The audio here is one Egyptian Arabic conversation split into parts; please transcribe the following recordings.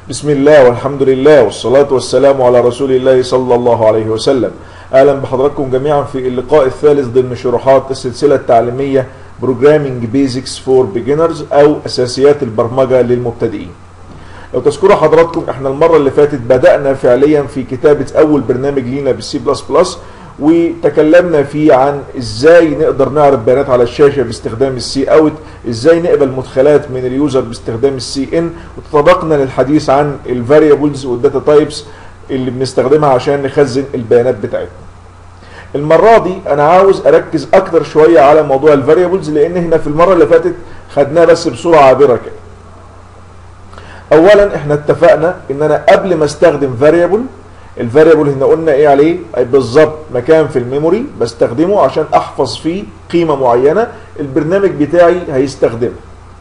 بسم الله والحمد لله والصلاة والسلام على رسول الله صلى الله عليه وسلم أهلا بحضراتكم جميعا في اللقاء الثالث ضمن شروحات السلسلة التعليمية Programming Basics for Beginners أو أساسيات البرمجة للمبتدئين لو تذكروا حضراتكم احنا المرة اللي فاتت بدأنا فعليا في كتابة أول برنامج لينا بالسي بلس بلس وتكلمنا فيه عن ازاي نقدر نعرض بيانات على الشاشه باستخدام السي اوت ازاي نقبل مدخلات من اليوزر باستخدام السي ان وتطرقنا للحديث عن الفاريبلز والداتا تايبس اللي بنستخدمها عشان نخزن البيانات بتاعتنا المره دي انا عاوز اركز اكتر شويه على موضوع الفاريبلز لان احنا في المره اللي فاتت خدناه بس بصوره عابره كده اولا احنا اتفقنا ان انا قبل ما استخدم فاريبل الفاريبل هنا قلنا ايه عليه بالظبط مكان في الميموري بستخدمه عشان احفظ فيه قيمه معينه البرنامج بتاعي هيستخدمها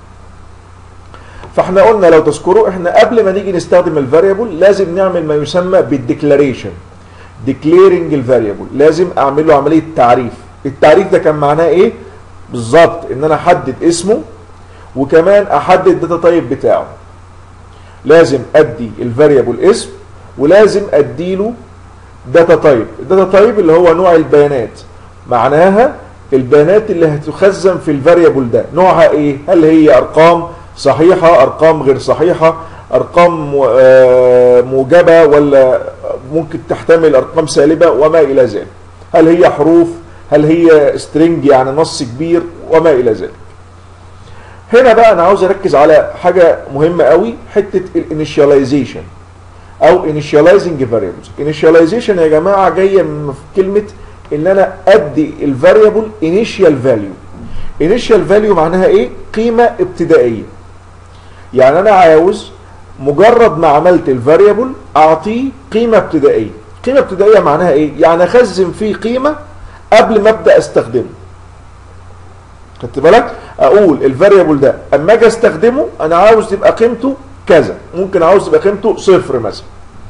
فاحنا قلنا لو تذكروا احنا قبل ما نيجي نستخدم الفاريبل لازم نعمل ما يسمى بالديكلاريشن ديكليرنج الفاريبل لازم اعمل له عمليه تعريف التعريف ده كان معناه ايه بالظبط ان انا احدد اسمه وكمان احدد الداتا تايب بتاعه لازم ادي الفاريبل اسم ولازم اديله داتا تايب الداتا تايب اللي هو نوع البيانات معناها البيانات اللي هتخزن في الفاريبل ده نوعها ايه هل هي ارقام صحيحه ارقام غير صحيحه ارقام موجبه ولا ممكن تحتمل ارقام سالبه وما الى ذلك هل هي حروف هل هي سترينج يعني نص كبير وما الى ذلك هنا بقى انا عاوز اركز على حاجه مهمه قوي حته الانيشاليزيشن او initializing variables initialization يا جماعه جايه من كلمه ان انا ادي الفاريبل initial value initial value معناها ايه قيمه ابتدائيه يعني انا عاوز مجرد ما عملت الفاريبل اعطيه قيمه ابتدائيه قيمه ابتدائيه معناها ايه يعني اخزن فيه قيمه قبل ما ابدا استخدمه خدت بالك اقول الفاريبل ده اما اجي استخدمه انا عاوز تبقى قيمته كذا ممكن عاوز تبقى قيمته صفر مثلا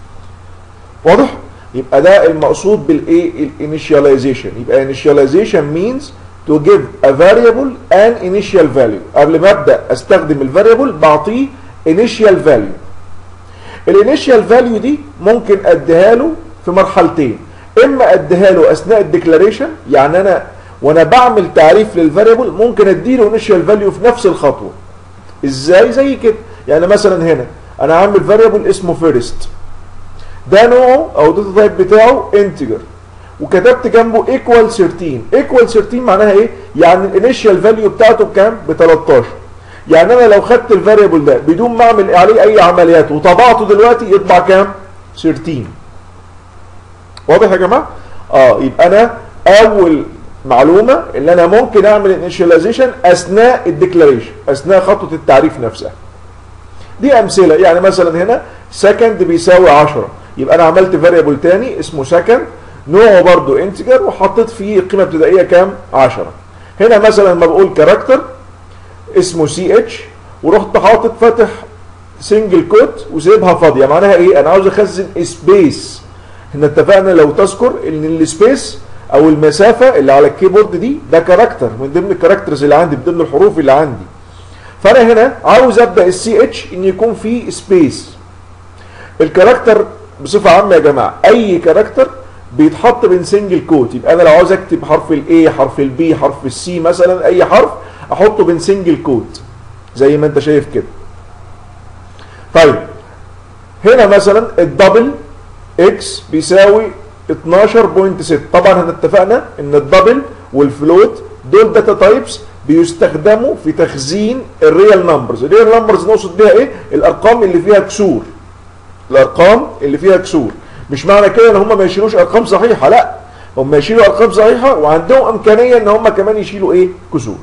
واضح يبقى ده المقصود بالايه الانيشاليزيشن يبقى initialization means to give a variable an initial value قبل ما ابدا استخدم الفاريبل بعطيه initial value الانيشال فاليو دي ممكن اديها له في مرحلتين اما اديها له اثناء الديكلاريشن يعني انا وانا بعمل تعريف للفاريبل ممكن اديله انيشال فاليو في نفس الخطوه ازاي زي كده يعني مثلا هنا انا عامل فاريبل اسمه فيرست ده نوعه او الداتا تايب بتاعه انتجر وكتبت جنبه ايكوال 13 ايكوال 13 معناها ايه يعني الانيشال فاليو بتاعته بكام ب 13 يعني انا لو خدت الفاريبل ده بدون ما اعمل عليه اي عمليات وطبعته دلوقتي يطبع كام 13 واضح يا جماعه اه يبقى انا اول معلومه اللي انا ممكن اعمل انيشاليزيشن اثناء الديكلاريشن اثناء خطوه التعريف نفسها دي امثله يعني مثلا هنا سكند بيساوي 10 يبقى انا عملت فاريبل تاني اسمه سكند نوعه برضو انتجر وحطيت فيه قيمه ابتدائيه كام 10 هنا مثلا لما بقول كاركتر اسمه سي اتش ورحت حاطط فاتح سنجل كوت وسيبها فاضيه معناها ايه انا عاوز اخزن سبيس احنا اتفقنا لو تذكر ان السبيس او المسافه اللي على الكيبورد دي ده كاركتر من ضمن الكاركترز اللي عندي من ضمن الحروف اللي عندي فانا هنا عاوز ابدا السي اتش ان يكون فيه سبيس الكاركتر بصفه عامه يا جماعه اي كاركتر بيتحط بين سنجل كوت يبقى انا لو عاوز اكتب حرف الاي حرف البي حرف السي مثلا اي حرف احطه بين سنجل كوت زي ما انت شايف كده طيب هنا مثلا الدبل اكس بيساوي 12.6 طبعا احنا اتفقنا ان الدبل والفلوت دول داتا تايبس بيستخدموا في تخزين الريال نمبرز الريال نمبرز نقصد بيها ايه الارقام اللي فيها كسور الارقام اللي فيها كسور مش معنى كده ان هم ما يشيلوش ارقام صحيحه لا هم يشيلوا ارقام صحيحه وعندهم امكانيه ان هم كمان يشيلوا ايه كسور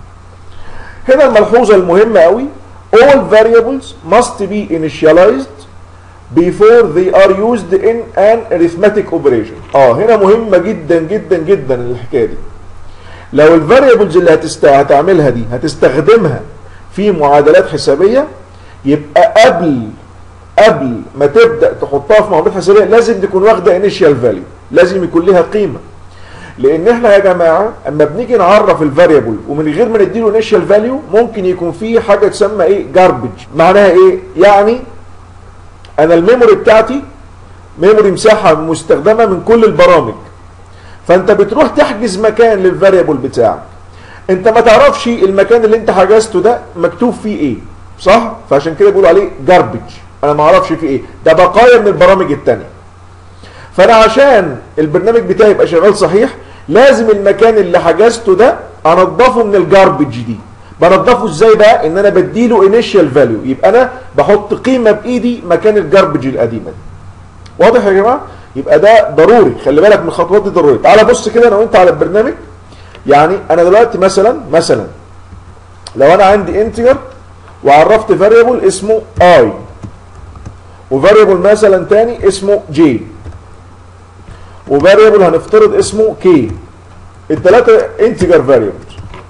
هنا الملحوظه المهمه قوي all variables must be initialized before they are used in an arithmetic operation اه هنا مهمه جدا جدا جدا الحكايه دي لو الفاريبلز اللي هتست... هتعملها دي هتستخدمها في معادلات حسابيه يبقى قبل قبل ما تبدا تحطها في معادلات حسابيه لازم تكون واخده انيشال فاليو لازم يكون لها قيمه لان احنا يا جماعه اما بنيجي نعرف الفاريبل ومن غير ما نديله انيشال فاليو ممكن يكون فيه حاجه تسمى ايه جاربج معناها ايه يعني انا الميموري بتاعتي ميموري مساحه مستخدمه من كل البرامج فانت بتروح تحجز مكان للفاريبل بتاعك انت ما تعرفش المكان اللي انت حجزته ده مكتوب فيه ايه صح فعشان كده بيقولوا عليه جاربج انا ما اعرفش فيه ايه ده بقايا من البرامج التانية فانا عشان البرنامج بتاعي يبقى شغال صحيح لازم المكان اللي حجزته ده انضفه من الجاربج دي بنضفه ازاي بقى ان انا بديله انيشال فاليو يبقى انا بحط قيمه بايدي مكان الجاربج القديمه دي واضح يا جماعه يبقى ده ضروري خلي بالك من الخطوات دي ضروري تعال بص كده انا وانت على البرنامج يعني انا دلوقتي مثلا مثلا لو انا عندي انتجر وعرفت فاريبل اسمه اي وفاريبل مثلا تاني اسمه جي وفاريبل هنفترض اسمه كي الثلاثه انتجر فاريبلز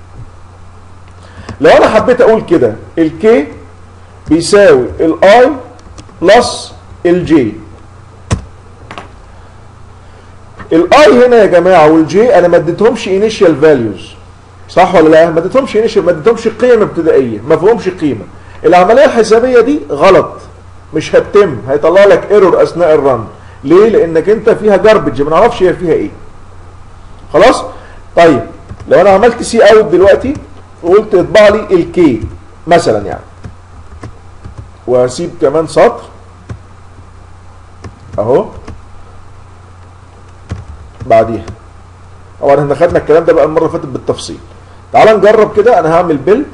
لو انا حبيت اقول كده الكي بيساوي الاي بلس الجي الاي هنا يا جماعه والجي انا ما اديتهمش انيشال فاليوز صح ولا لا ما اديتهمش انيشال ما اديتهمش قيم ابتدائيه ما فيهمش قيمه العمليه الحسابيه دي غلط مش هتتم هيطلع لك ايرور اثناء الرن ليه لانك انت فيها جاربج ما نعرفش هي فيها ايه خلاص طيب لو انا عملت سي اوت دلوقتي وقلت اطبع لي الكي مثلا يعني وهسيب كمان سطر اهو بعديها طبعا احنا خدنا الكلام ده بقى المره اللي فاتت بالتفصيل تعال نجرب كده انا هعمل بيلد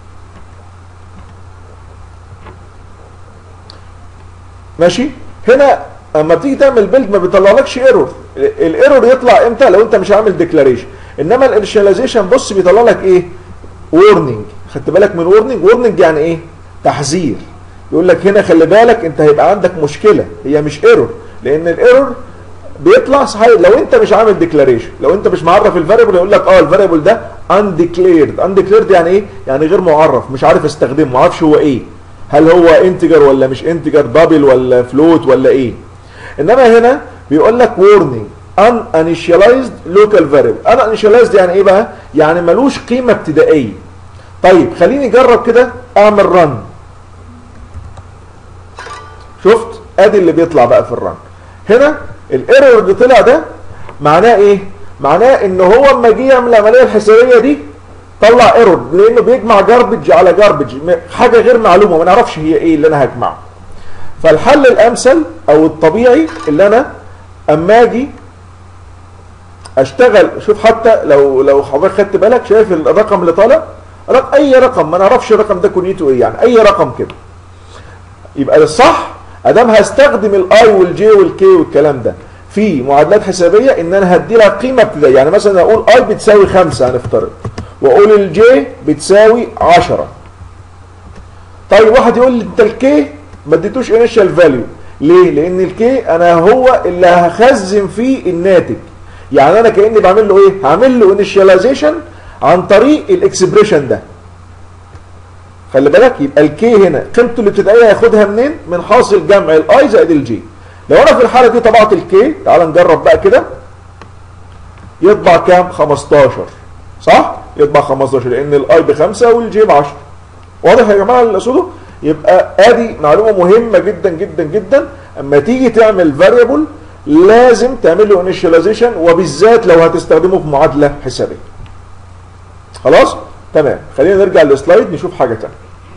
ماشي هنا اما تيجي تعمل بيلد ما بيطلعلكش ايرور الايرور يطلع امتى لو انت مش عامل ديكلاريشن انما الانيشاليزيشن بص بيطلع لك ايه وورنينج خدت بالك من وورنينج وورنينج يعني ايه تحذير يقول لك هنا خلي بالك انت هيبقى عندك مشكله هي مش ايرور لان الايرور بيطلع صحيح لو انت مش عامل ديكلاريشن لو انت مش معرف الفاريبل يقول لك اه الفاريبل ده انديكليرد انديكليرد يعني ايه يعني غير معرف مش عارف استخدمه ما اعرفش هو ايه هل هو انتجر ولا مش انتجر دبل ولا فلوت ولا ايه انما هنا بيقول لك warning uninitialized local variable uninitialized يعني ايه بقى يعني ملوش قيمه ابتدائيه طيب خليني اجرب كده اعمل رن شفت ادي اللي بيطلع بقى في الرن هنا الايرور اللي طلع ده معناه ايه معناه ان هو اما جه يعمل العمليه الحسابيه دي طلع ايرور لانه بيجمع جاربج على جاربج حاجه غير معلومه ما نعرفش هي ايه اللي انا هجمعه فالحل الامثل او الطبيعي اللي انا اما اجي اشتغل شوف حتى لو لو حضرتك خدت بالك شايف الرقم اللي طالع رقم اي رقم ما نعرفش الرقم ده كنيته ايه يعني اي رقم كده يبقى الصح ادام هستخدم الاي والجي والكي والكلام ده في معادلات حسابيه ان انا هدي لها قيمه ابتدائيه يعني مثلا اقول اي بتساوي 5 هنفترض واقول الجي بتساوي 10 طيب واحد يقول لي انت الكي ما اديتوش انيشال فاليو ليه؟ لان الكي انا هو اللي هخزن فيه الناتج يعني انا كاني بعمل له ايه؟ هعمل له انيشاليزيشن عن طريق الاكسبريشن ده خلي بالك يبقى الكي هنا قيمته الابتدائيه هياخدها منين؟ من حاصل جمع الاي زائد الجي لو انا في الحاله دي طبعت الكي تعال نجرب بقى كده يطبع كام؟ 15 صح؟ يطبع 15 لان الاي بخمسه والجي ب 10 واضح يا جماعه اللي اقصده؟ يبقى ادي معلومه مهمه جدا جدا جدا اما تيجي تعمل فاريبل لازم تعمل له انيشاليزيشن وبالذات لو هتستخدمه في معادله حسابيه خلاص تمام خلينا نرجع للسلايد نشوف حاجه ثانيه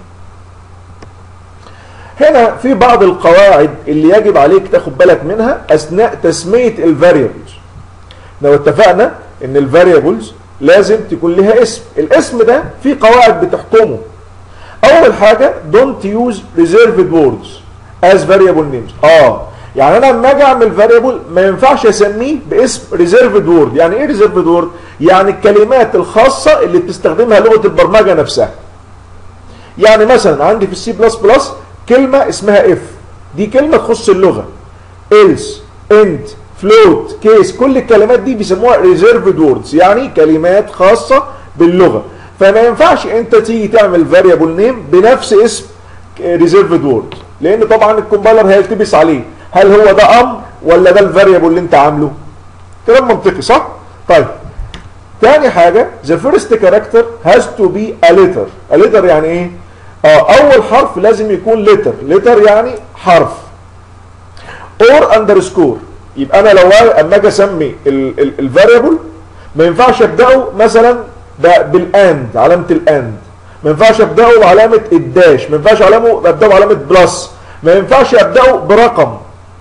هنا في بعض القواعد اللي يجب عليك تاخد بالك منها اثناء تسميه الفاريبلز لو اتفقنا ان الفاريبلز لازم تكون لها اسم الاسم ده في قواعد بتحكمه اول حاجه don't use reserved words as variable names اه يعني انا لما اجي اعمل فاريبل ما ينفعش اسميه باسم reserved word يعني ايه reserved word يعني الكلمات الخاصه اللي بتستخدمها لغه البرمجه نفسها يعني مثلا عندي في السي بلس بلس كلمه اسمها اف دي كلمه تخص اللغه else end float case كل الكلمات دي بيسموها reserved words يعني كلمات خاصه باللغه فما ينفعش انت تيجي تعمل فاريبل نيم بنفس اسم ريزيرفد وورد لان طبعا الكومبايلر هيلتبس عليه هل هو ده امر ولا ده الفاريبل اللي انت عامله كلام منطقي صح طيب تاني حاجة the first character has to be a letter a letter يعني ايه اه اول حرف لازم يكون letter letter يعني حرف اور اندرسكور يبقى انا لو اما اجي اسمي الفاريبل ما ينفعش ابداه مثلا بالاند علامه الاند ما ينفعش ابداه بعلامه الداش ما ينفعش علامه ابداه بعلامه بلس ما ينفعش ابداه برقم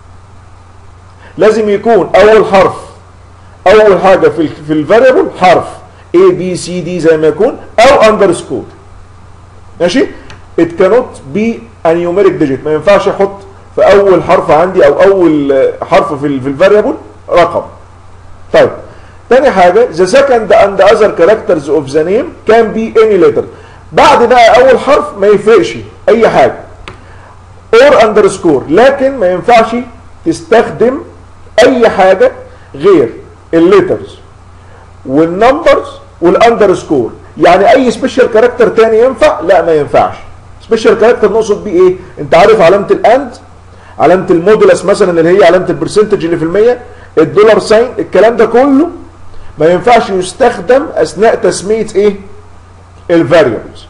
لازم يكون اول حرف اول حاجه في ال في الفاريبل حرف A B C D زي ما يكون او اندرسكور ماشي it cannot be a numeric digit ما ينفعش احط في اول حرف عندي او اول حرف في ال في الفاريبل رقم طيب تاني حاجة the second and other characters of the name can be any letter بعد بقى اول حرف ما يفرقش اي حاجة or underscore لكن ما ينفعش تستخدم اي حاجة غير الليترز والنمبرز والاندرسكور يعني اي سبيشال كاركتر تاني ينفع لا ما ينفعش سبيشال كاركتر نقصد بيه ايه انت عارف علامه الاند علامه المودولس مثلا اللي هي علامه البرسنتج اللي في المية الدولار ساين الكلام ده كله ما ينفعش يستخدم اثناء تسميه ايه الفاريبلز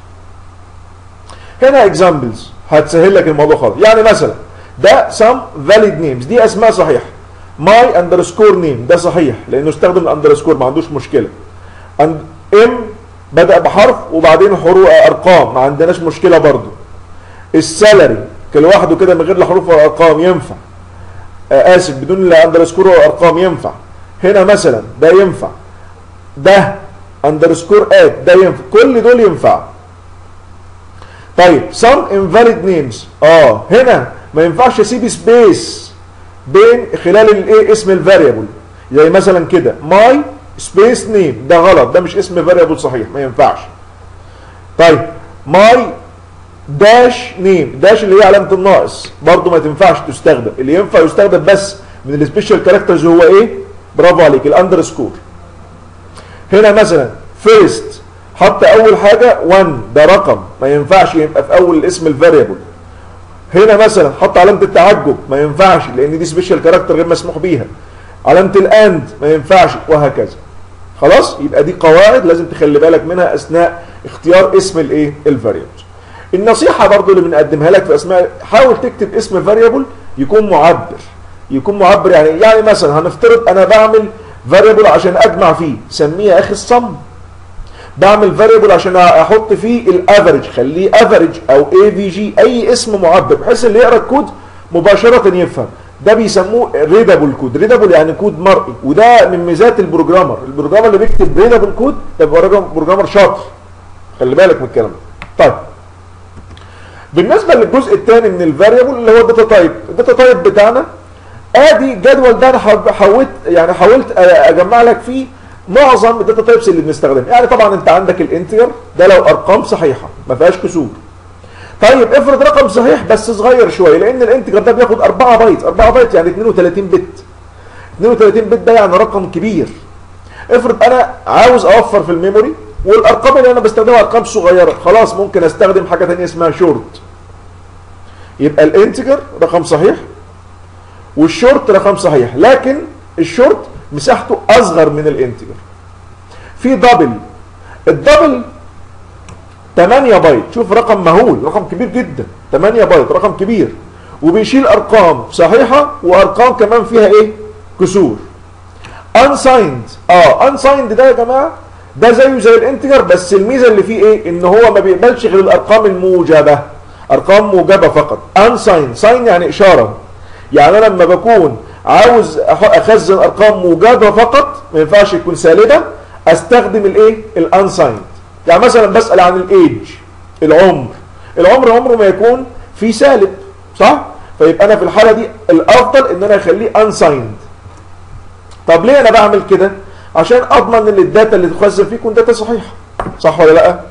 هنا اكزامبلز هتسهل لك الموضوع خالص يعني مثلا ده some valid names دي اسماء صحيحه ماي اندرسكور نيم ده صحيح لانه استخدم الاندرسكور ما عندوش مشكله ام بدا بحرف وبعدين حروف ارقام ما عندناش مشكله برضو السالري لوحده كده من غير لا حروف ولا ارقام ينفع آه اسف بدون لا اندرسكور ولا ارقام ينفع هنا مثلا ده ينفع ده اندرسكور اد ده ينفع كل دول ينفع طيب some invalid names اه هنا ما ينفعش اسيب سبيس بين خلال الايه اسم الفاريبل زي مثلا كده ماي سبيس نيم ده غلط ده مش اسم فاريبل صحيح ما ينفعش طيب ماي داش نيم داش اللي هي علامه الناقص برضو ما تنفعش تستخدم اللي ينفع يستخدم بس من السبيشال كاركترز هو ايه برافو عليك الاندرسكور هنا مثلا فيرست حط اول حاجه 1 ده رقم ما ينفعش يبقى في اول اسم الفاريبل هنا مثلا حط علامه التعجب ما ينفعش لان دي سبيشال كاركتر غير مسموح بيها علامه الاند ما ينفعش وهكذا خلاص يبقى دي قواعد لازم تخلي بالك منها اثناء اختيار اسم الايه الفاريبل النصيحه برضو اللي بنقدمها لك في اسماء حاول تكتب اسم فاريبل يكون معبر يكون معبر يعني يعني مثلا هنفترض انا بعمل فاريبل عشان اجمع فيه سميه يا اخي الصم بعمل فاريبل عشان احط فيه الافرج خليه افرج او اي في جي اي اسم معبر بحيث اللي يقرا الكود مباشره يفهم ده بيسموه ريدابل كود ريدابل يعني كود مرئي وده من ميزات البروجرامر البروجرامر اللي بيكتب ريدابل كود يبقى بروجرامر شاطر خلي بالك من الكلام ده طيب بالنسبه للجزء الثاني من الفاريبل اللي هو الداتا تايب الداتا تايب بتاعنا ادي الجدول ده انا حاولت يعني حاولت اجمع لك فيه معظم الداتا تايبس اللي بنستخدمها يعني طبعا انت عندك الانتجر ده لو ارقام صحيحه ما فيهاش كسور طيب افرض رقم صحيح بس صغير شويه لان الانتجر ده بياخد 4 بايت 4 بايت يعني 32 بت 32 بت ده يعني رقم كبير افرض انا عاوز اوفر في الميموري والارقام اللي انا بستخدمها ارقام صغيره خلاص ممكن استخدم حاجه ثانيه اسمها شورت يبقى الانتجر رقم صحيح والشورت رقم صحيح لكن الشورت مساحته اصغر من الانتجر في دبل الدبل 8 بايت شوف رقم مهول رقم كبير جدا 8 بايت رقم كبير وبيشيل ارقام صحيحه وارقام كمان فيها ايه كسور unsigned اه unsigned ده يا جماعه ده زيه زي الانتجر بس الميزه اللي فيه ايه ان هو ما بيقبلش غير الارقام الموجبه ارقام موجبه فقط unsigned sign يعني اشاره يعني انا لما بكون عاوز اخزن ارقام موجبه فقط ما ينفعش يكون سالبه استخدم الايه الانسايند يعني مثلا بسال عن الايج العمر العمر عمره ما يكون في سالب صح فيبقى انا في الحاله دي الافضل ان انا اخليه انسايند طب ليه انا بعمل كده عشان اضمن ان الداتا اللي تخزن فيه يكون داتا صحيحه صح ولا لا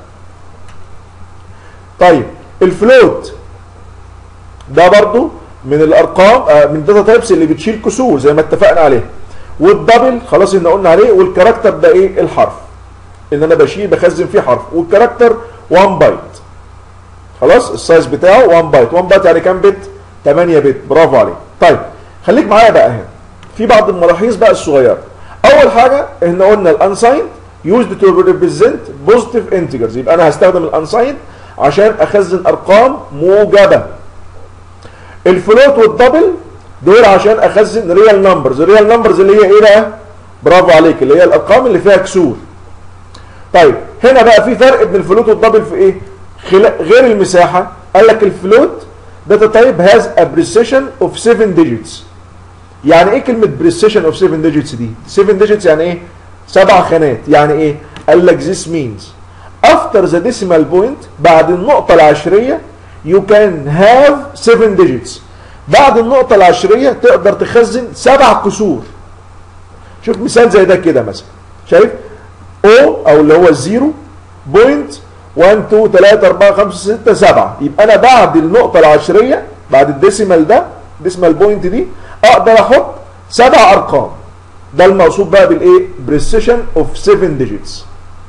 طيب الفلوت ده برضو من الارقام آه من الداتا تايبس اللي بتشيل كسور زي ما اتفقنا عليه والدبل خلاص ان قلنا عليه والكاركتر ده ايه الحرف ان انا بشيل بخزن فيه حرف والكاركتر 1 بايت خلاص السايز بتاعه 1 بايت 1 بايت يعني كام بت 8 بت برافو عليك طيب خليك معايا بقى هنا في بعض الملاحظ بقى الصغيره اول حاجه احنا قلنا الانسايند used to represent positive integers يبقى انا هستخدم الانسايند عشان اخزن ارقام موجبه الفلوت والدبل دول عشان اخزن ريال نمبرز الريال نمبرز اللي هي ايه بقى برافو عليك اللي هي الارقام اللي فيها كسور طيب هنا بقى في فرق بين الفلوت والدبل في ايه خلا- غير المساحه قال لك الفلوت داتا تايب هاز ا بريسيشن اوف 7 ديجيتس يعني ايه كلمه بريسيشن اوف 7 ديجيتس دي 7 ديجيتس يعني ايه سبع خانات يعني ايه قال لك this means after the decimal point بعد النقطه العشريه you can have 7 digits بعد النقطه العشريه تقدر تخزن سبع كسور شوف مثال زي ده كده مثلا شايف او او اللي هو الزيرو بوينت 1 2 3 4 5 6 7 يبقى انا بعد النقطه العشريه بعد الديسيمال ده ديسيمال بوينت دي اقدر احط سبع ارقام ده المقصود بقى بالايه بريسيشن اوف 7 ديجيتس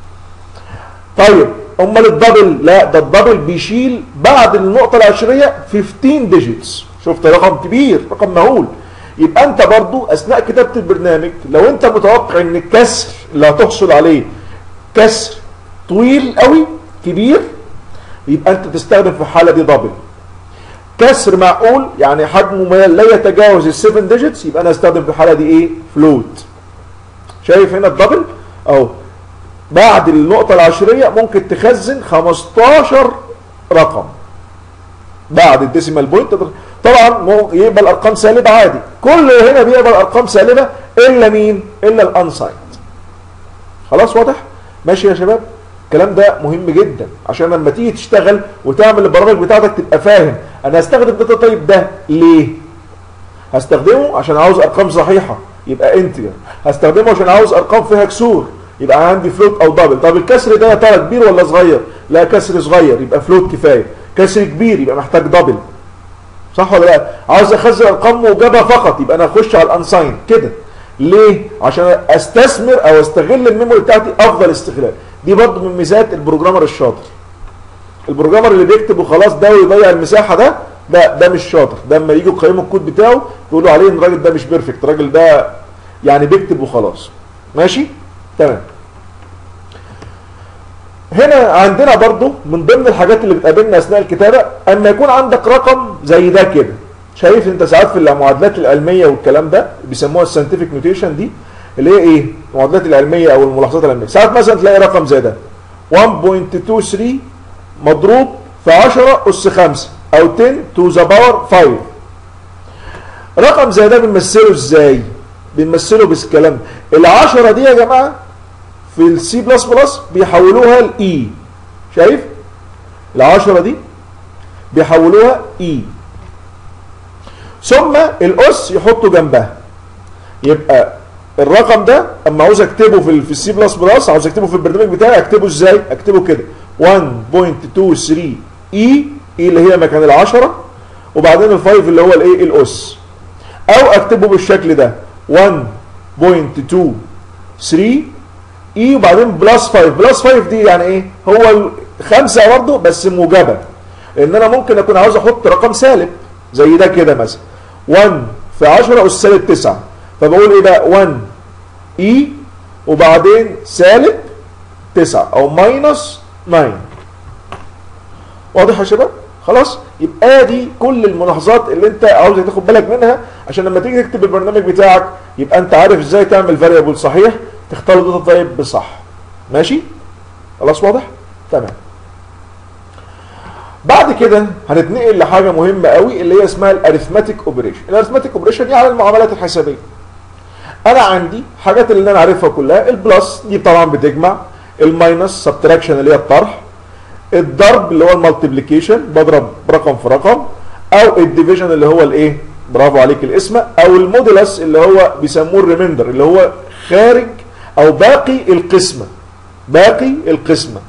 طيب امال الدبل لا ده الدبل بيشيل بعد النقطه العشريه 15 ديجيتس شفت رقم كبير رقم مهول يبقى انت برضو اثناء كتابه البرنامج لو انت متوقع ان الكسر اللي هتحصل عليه كسر طويل قوي كبير يبقى انت تستخدم في الحاله دي دبل كسر معقول يعني حجمه ما لا يتجاوز ال 7 ديجيتس يبقى انا استخدم في الحاله دي ايه فلوت شايف هنا الدبل اهو بعد النقطه العشريه ممكن تخزن 15 رقم بعد الديسيمال بوينت طبعا مو- يقبل ارقام سالبه عادي كل هنا بيقبل ارقام سالبه الا مين الا الانسايد خلاص واضح ماشي يا شباب الكلام ده مهم جدا عشان لما تيجي تشتغل وتعمل البرامج بتاعتك تبقى فاهم انا هستخدم داتا تايب ده ليه هستخدمه عشان عاوز ارقام صحيحه يبقى انتجر هستخدمه عشان عاوز ارقام فيها كسور يبقى عندي فلوت او دبل طب الكسر ده يا ترى كبير ولا صغير لا كسر صغير يبقى فلوت كفايه كسر كبير يبقى محتاج دبل صح ولا لا عاوز اخزن ارقام موجبه فقط يبقى انا اخش على الانساين كده ليه عشان استثمر او استغل الميموري بتاعتي افضل استغلال دي برضه من ميزات البروجرامر الشاطر البروجرامر اللي بيكتب وخلاص ده ويضيع المساحه ده ده ده مش شاطر ده لما يجوا يقيموا الكود بتاعه يقولوا عليه ان الراجل ده مش بيرفكت الراجل ده يعني بيكتب وخلاص ماشي تمام هنا عندنا برضو من ضمن الحاجات اللي بتقابلنا اثناء الكتابه ان يكون عندك رقم زي ده كده شايف انت ساعات في المعادلات العلميه والكلام ده بيسموها الساينتفك نوتيشن دي اللي هي ايه المعادلات العلميه او الملاحظات العلميه ساعات مثلا تلاقي رقم زي ده 1.23 مضروب في 10 اس 5 او 10 تو ذا باور 5 رقم زي ده بنمثله ازاي بنمثله بالكلام ال10 دي يا جماعه في السي بلس بلس بيحولوها لاي شايف ال10 دي بيحولوها اي ثم الاس يحطوا جنبها يبقى الرقم ده اما عاوز اكتبه في في السي بلس بلس عاوز اكتبه في البرنامج بتاعي اكتبه ازاي اكتبه كده 1.23 اي اي اللي هي مكان العشرة وبعدين الفايف اللي هو الايه الاس او اكتبه بالشكل ده 1.23 اي وبعدين بلس 5 بلس 5 دي يعني ايه هو خمسة برضه بس موجبة لان انا ممكن اكون عاوز احط رقم سالب زي ده كده مثلا 1 في 10 اس سالب 9 فبقول ايه بقى 1 اي وبعدين سالب 9 او ماينس 9 واضح يا شباب خلاص يبقى دي كل الملاحظات اللي انت عاوزك تاخد بالك منها عشان لما تيجي تكتب البرنامج بتاعك يبقى انت عارف ازاي تعمل فاريبل صحيح تختار داتا تايب بصح ماشي خلاص واضح تمام بعد كده هنتنقل لحاجه مهمه قوي اللي هي اسمها الاريثماتيك اوبريشن الاريثماتيك اوبريشن يعني المعاملات الحسابيه انا عندي حاجات اللي انا عارفها كلها البلس دي طبعا بتجمع الماينس سبتراكشن اللي هي الطرح الضرب اللي هو المالتيبليكيشن بضرب رقم في رقم او الديفيجن اللي هو الايه برافو عليك الاسم او المودولس اللي هو بيسموه الريميندر اللي هو خارج او باقي القسمه باقي القسمه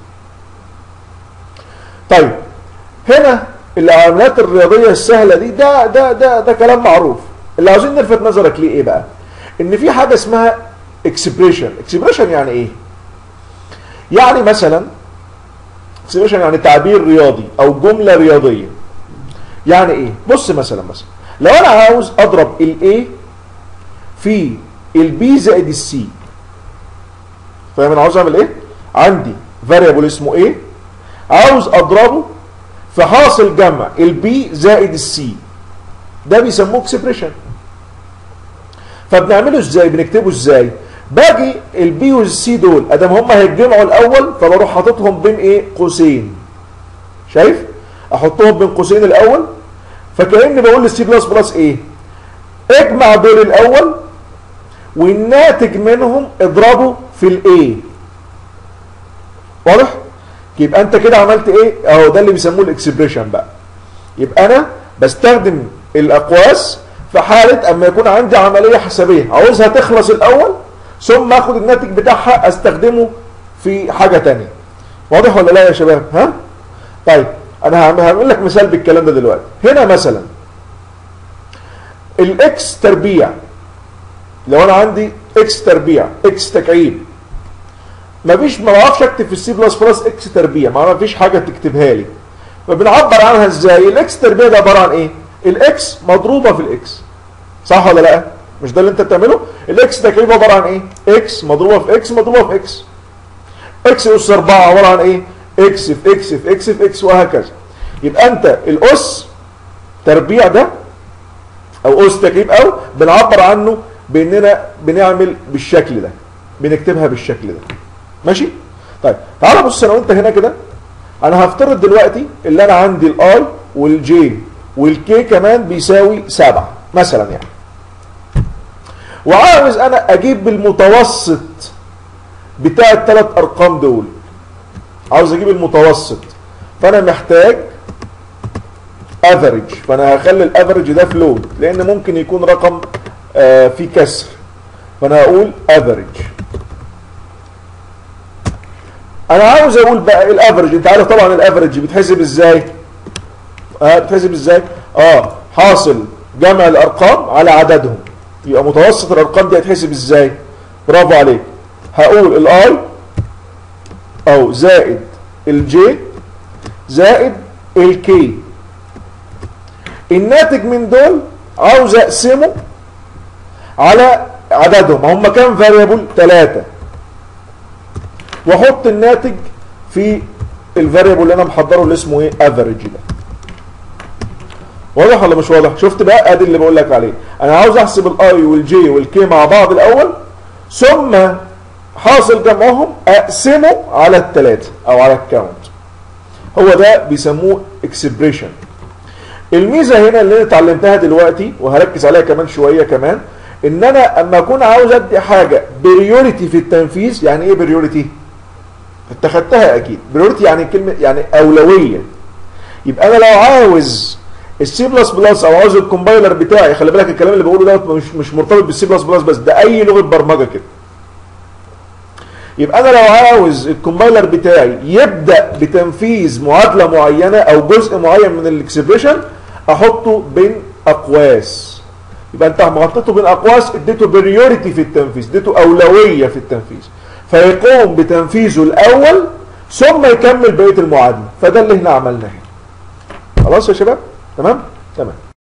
طيب هنا العمليات الرياضيه السهله دي ده ده ده ده كلام معروف اللي عاوزين نلفت نظرك ليه ايه بقى ان في حاجه اسمها اكسبريشن اكسبريشن يعني ايه يعني مثلا اكسبريشن يعني تعبير رياضي او جمله رياضيه يعني ايه بص مثلا مثلا لو انا عاوز اضرب الاي في البي زائد السي فاهم انا عاوز اعمل ايه عندي فاريبل اسمه ايه عاوز اضربه في حاصل جمع البي زائد السي ده بيسموه اكسبريشن فبنعمله ازاي بنكتبه ازاي باجي البي والسي دول ادام هم هيتجمعوا الاول فبروح حاططهم بين ايه قوسين شايف احطهم بين قوسين الاول فكاني بقول للسي بلس بلس ايه اجمع دول الاول والناتج منهم اضربه في الايه واضح يبقى انت كده عملت ايه اهو ده اللي بيسموه الاكسبريشن بقى يبقى انا بستخدم الاقواس في حاله اما يكون عندي عمليه حسابيه عاوزها تخلص الاول ثم اخد الناتج بتاعها استخدمه في حاجه تانية واضح ولا لا يا شباب ها طيب انا هعمل لك مثال بالكلام ده دلوقتي هنا مثلا الاكس تربيع لو انا عندي اكس تربيع اكس تكعيب مفيش ما بعرفش اكتب في السي بلس بلس اكس تربيع ما فيش حاجه تكتبها لي فبنعبر عنها ازاي الاكس تربيع ده عباره عن ايه الاكس مضروبه في الاكس صح ولا لا مش ده اللي انت بتعمله الاكس تكعيب عباره عن ايه اكس مضروبه في اكس مضروبه في اكس اكس اس 4 عباره عن ايه اكس في اكس في اكس في اكس وهكذا يبقى انت الاس تربيع ده او اس تكعيب او بنعبر عنه باننا بنعمل بالشكل ده بنكتبها بالشكل ده ماشي طيب تعال بص انا وانت هنا كده انا هفترض دلوقتي اللي انا عندي الاي والجي والكي كمان بيساوي 7 مثلا يعني وعاوز انا اجيب المتوسط بتاع الثلاث ارقام دول عاوز اجيب المتوسط فانا محتاج افريج فانا هخلي الافريج ده فلوت لان ممكن يكون رقم آه في كسر فانا هقول افريج انا عاوز اقول بقى الافريج انت عارف طبعا الافريج بيتحسب ازاي اه بيتحسب ازاي اه حاصل جمع الارقام على عددهم يبقى متوسط الارقام دي هيتحسب ازاي برافو عليك هقول الاي او زائد الجي زائد الكي الناتج من دول عاوز اقسمه على عددهم هم كام فاريبل ثلاثة واحط الناتج في الفاريبل اللي انا محضره اللي اسمه ايه افريج ده واضح ولا مش واضح شفت بقى ادي اللي بقول لك عليه انا عاوز احسب الاي والجي والكي مع بعض الاول ثم حاصل جمعهم اقسمه على الثلاثه او على الكاونت هو ده بيسموه اكسبريشن الميزه هنا اللي انا اتعلمتها دلوقتي وهركز عليها كمان شويه كمان ان انا اما اكون عاوز ادي حاجه بريوريتي في التنفيذ يعني ايه بريوريتي انت خدتها اكيد بريوريتي يعني كلمه يعني اولويه يبقى انا لو عاوز السي بلس بلس او عاوز الكومبايلر بتاعي خلي بالك الكلام اللي بقوله دوت مش مش مرتبط بالسي بلس بلس بس ده اي لغه برمجه كده يبقى انا لو عاوز الكومبايلر بتاعي يبدا بتنفيذ معادله معينه او جزء معين من الاكسبريشن احطه بين اقواس يبقى انت حطيته بين اقواس اديته بريوريتي في التنفيذ اديته اولويه في التنفيذ فيقوم بتنفيذه الاول ثم يكمل بقيه المعادله فده اللي احنا عملناه هنا خلاص يا شباب تمام تمام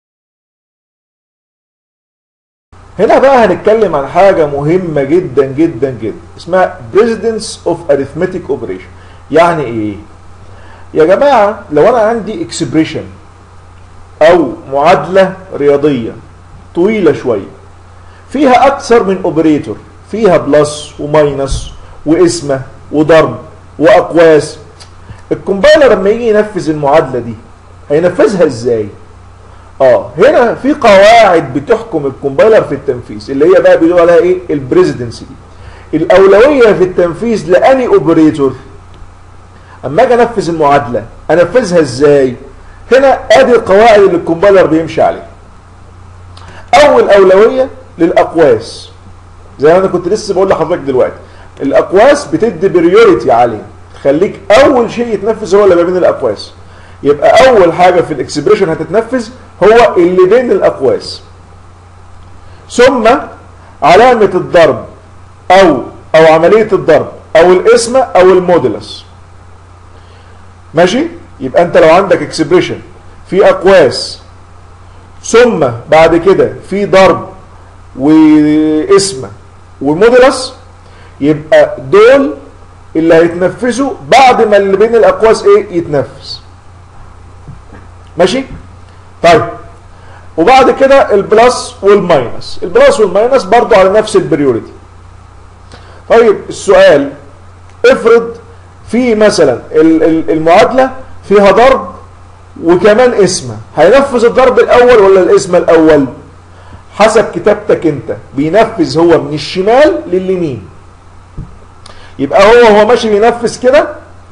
هنا بقى هنتكلم عن حاجة مهمة جدا جدا جدا اسمها precedence of arithmetic operation يعني ايه يا جماعة لو انا عندي expression او معادلة رياضية طويلة شوية فيها اكثر من اوبريتور فيها بلس وماينس واسمة وضرب واقواس الكومبايلر لما يجي ينفذ المعادلة دي هينفذها ازاي اه هنا في قواعد بتحكم الكومبايلر في التنفيذ اللي هي بقى بيقولوا عليها ايه البريزيدنسي دي الاولويه في التنفيذ لاني اوبريتور اما اجي انفذ المعادله انفذها ازاي هنا ادي القواعد اللي الكومبايلر بيمشي عليها اول اولويه للاقواس زي ما انا كنت لسه بقول لحضرتك دلوقتي الاقواس بتدي بريوريتي عليه تخليك اول شيء يتنفذ هو اللي ما بين الاقواس يبقى اول حاجه في الاكسبريشن هتتنفذ هو اللي بين الاقواس ثم علامه الضرب او او عمليه الضرب او القسمه او المودولس ماشي يبقى انت لو عندك اكسبريشن في اقواس ثم بعد كده في ضرب وقسمه ومودولس يبقى دول اللي هيتنفذوا بعد ما اللي بين الاقواس ايه يتنفذ ماشي طيب وبعد كده البلس والماينس البلس والماينس برضو على نفس البريوريتي طيب السؤال افرض في مثلا ال- ال- المعادله فيها ضرب وكمان اسمه هينفذ الضرب الاول ولا الاسم الاول حسب كتابتك انت بينفذ هو من الشمال لليمين يبقى هو هو ماشي بينفذ كده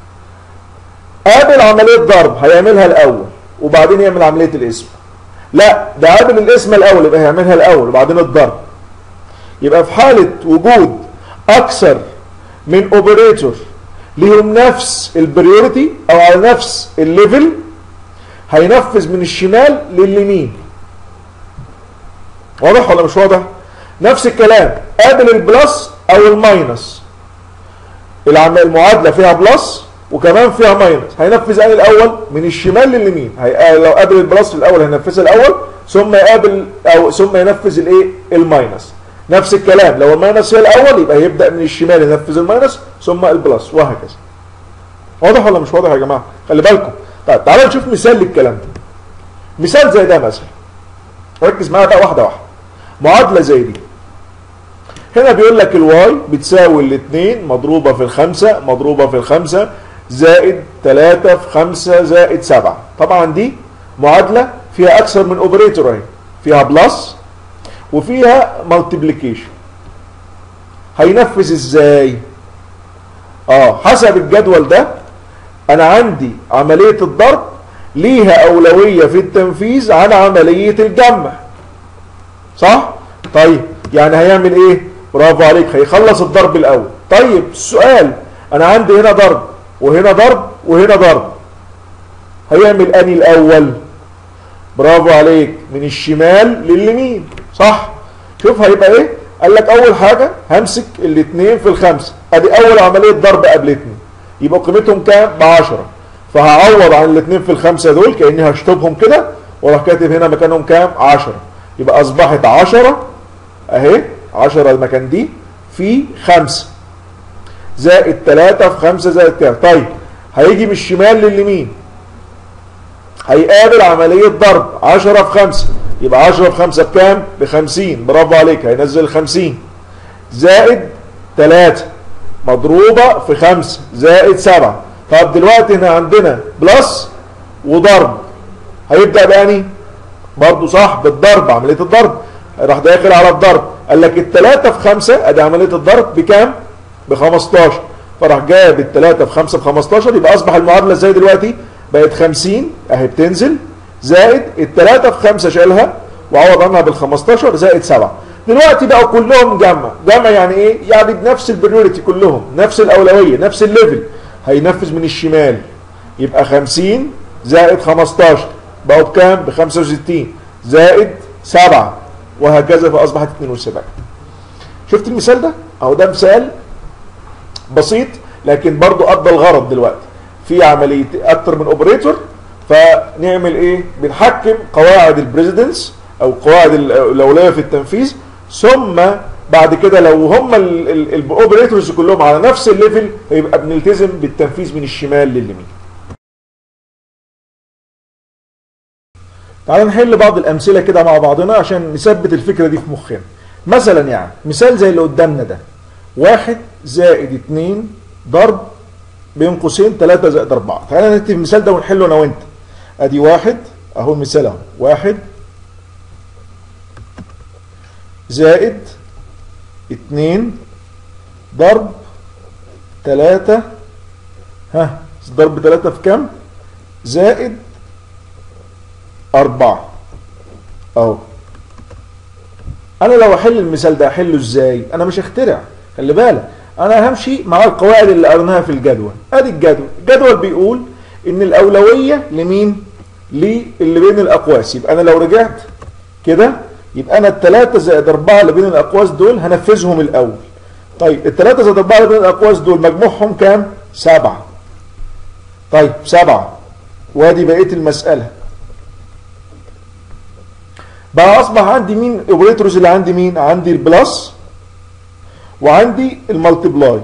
قابل عمليه ضرب هيعملها الاول وبعدين يعمل عمليه الاسم لا ده قابل الاسم الاول يبقى هيعملها الاول وبعدين الضرب يبقى في حاله وجود اكثر من اوبريتور ليهم نفس البريوريتي او على نفس الليفل هينفذ من الشمال لليمين واضح ولا مش واضح نفس الكلام قابل البلس او الماينس العم- المعادله فيها بلس وكمان فيها ماينس هينفذ انهي الاول من الشمال لليمين هي... لو قابل البلس في الاول هينفذها الاول ثم يقابل او ثم ينفذ الايه الماينس نفس الكلام لو الماينس هي الاول يبقى يبدا من الشمال ينفذ الماينس ثم البلس وهكذا واضح ولا مش واضح يا جماعه خلي بالكم طيب تعالوا نشوف مثال للكلام ده مثال زي ده مثلا ركز معايا بقى واحده واحده معادله زي دي هنا بيقول لك الواي بتساوي الاثنين مضروبة في الخمسة مضروبة في الخمسة زائد 3 في 5 زائد 7 طبعا دي معادلة فيها أكثر من أوبريتور أهي فيها بلس وفيها مالتيبليكيشن هينفذ ازاي؟ اه حسب الجدول ده انا عندي عملية الضرب ليها أولوية في التنفيذ عن عملية الجمع صح؟ طيب يعني هيعمل ايه؟ برافو عليك هيخلص الضرب الاول طيب السؤال انا عندي هنا ضرب وهنا ضرب وهنا ضرب هيعمل اني الاول برافو عليك من الشمال لليمين صح شوف هيبقى ايه قال لك اول حاجه همسك الاثنين في الخمسه ادي اول عمليه ضرب قابلتني يبقى قيمتهم كام ب 10 فهعوض عن الاثنين في الخمسه دول كاني هشطبهم كده واروح كاتب هنا مكانهم كام 10 يبقى اصبحت 10 اهي 10 المكان دي في 5 زائد 3 في 5 زائد كام طيب هيجي من الشمال لليمين هيقابل عملية ضرب 10 في 5 يبقى 10 في 5 بكام؟ ب 50 برافو عليك هينزل 50 زائد 3 مضروبة في 5 زائد 7 طب دلوقتي هنا عندنا بلس وضرب هيبدأ بأني برضه صح بالضرب عملية الضرب راح داخل على الضرب قال لك الثلاثة في خمسة ادي عملية الضرب بكام؟ ب 15 فراح جاب الثلاثة في خمسة ب 15 يبقى اصبح المعادلة ازاي دلوقتي؟ بقت 50 اهي بتنزل زائد الثلاثة في خمسة شالها وعوض عنها بال 15 زائد 7 دلوقتي بقوا كلهم جمع جمع يعني ايه؟ يعني بنفس البريوريتي كلهم نفس الاولوية نفس الليفل هينفذ من الشمال يبقى 50 زائد 15 بقوا بكام؟ ب 65 زائد 7 وهكذا فاصبحت 72 شفت المثال ده اهو ده مثال بسيط لكن برضو ادى الغرض دلوقتي في عمليه اكتر من اوبريتور فنعمل ايه بنحكم قواعد البريزيدنس او قواعد الاولويه في التنفيذ ثم بعد كده لو هم الاوبريتورز كلهم على نفس الليفل يبقى بنلتزم بالتنفيذ من الشمال لليمين تعال نحل بعض الامثله كده مع بعضنا عشان نثبت الفكره دي في مخنا مثلا يعني مثال زي اللي قدامنا ده واحد زائد اتنين ضرب بين قوسين تلاتة زائد أربعة تعالى نكتب المثال ده ونحله أنا وأنت أدي واحد أهو المثال أهو واحد زائد اتنين ضرب تلاتة ها ضرب تلاتة في كام؟ زائد أربعة أهو أنا لو أحل المثال ده أحله إزاي؟ أنا مش هخترع خلي بالك أنا همشي مع القواعد اللي قرناها في الجدول أدي الجدول الجدول بيقول إن الأولوية لمين؟ للي بين الأقواس يبقى أنا لو رجعت كده يبقى أنا التلاتة زائد أربعة اللي بين الأقواس دول هنفذهم الأول طيب التلاتة زائد أربعة اللي بين الأقواس دول مجموعهم كام؟ سبعة طيب سبعة وادي بقية المسألة بقى اصبح عندي مين اوبريتورز اللي عندي مين عندي البلس وعندي المالتيبلاي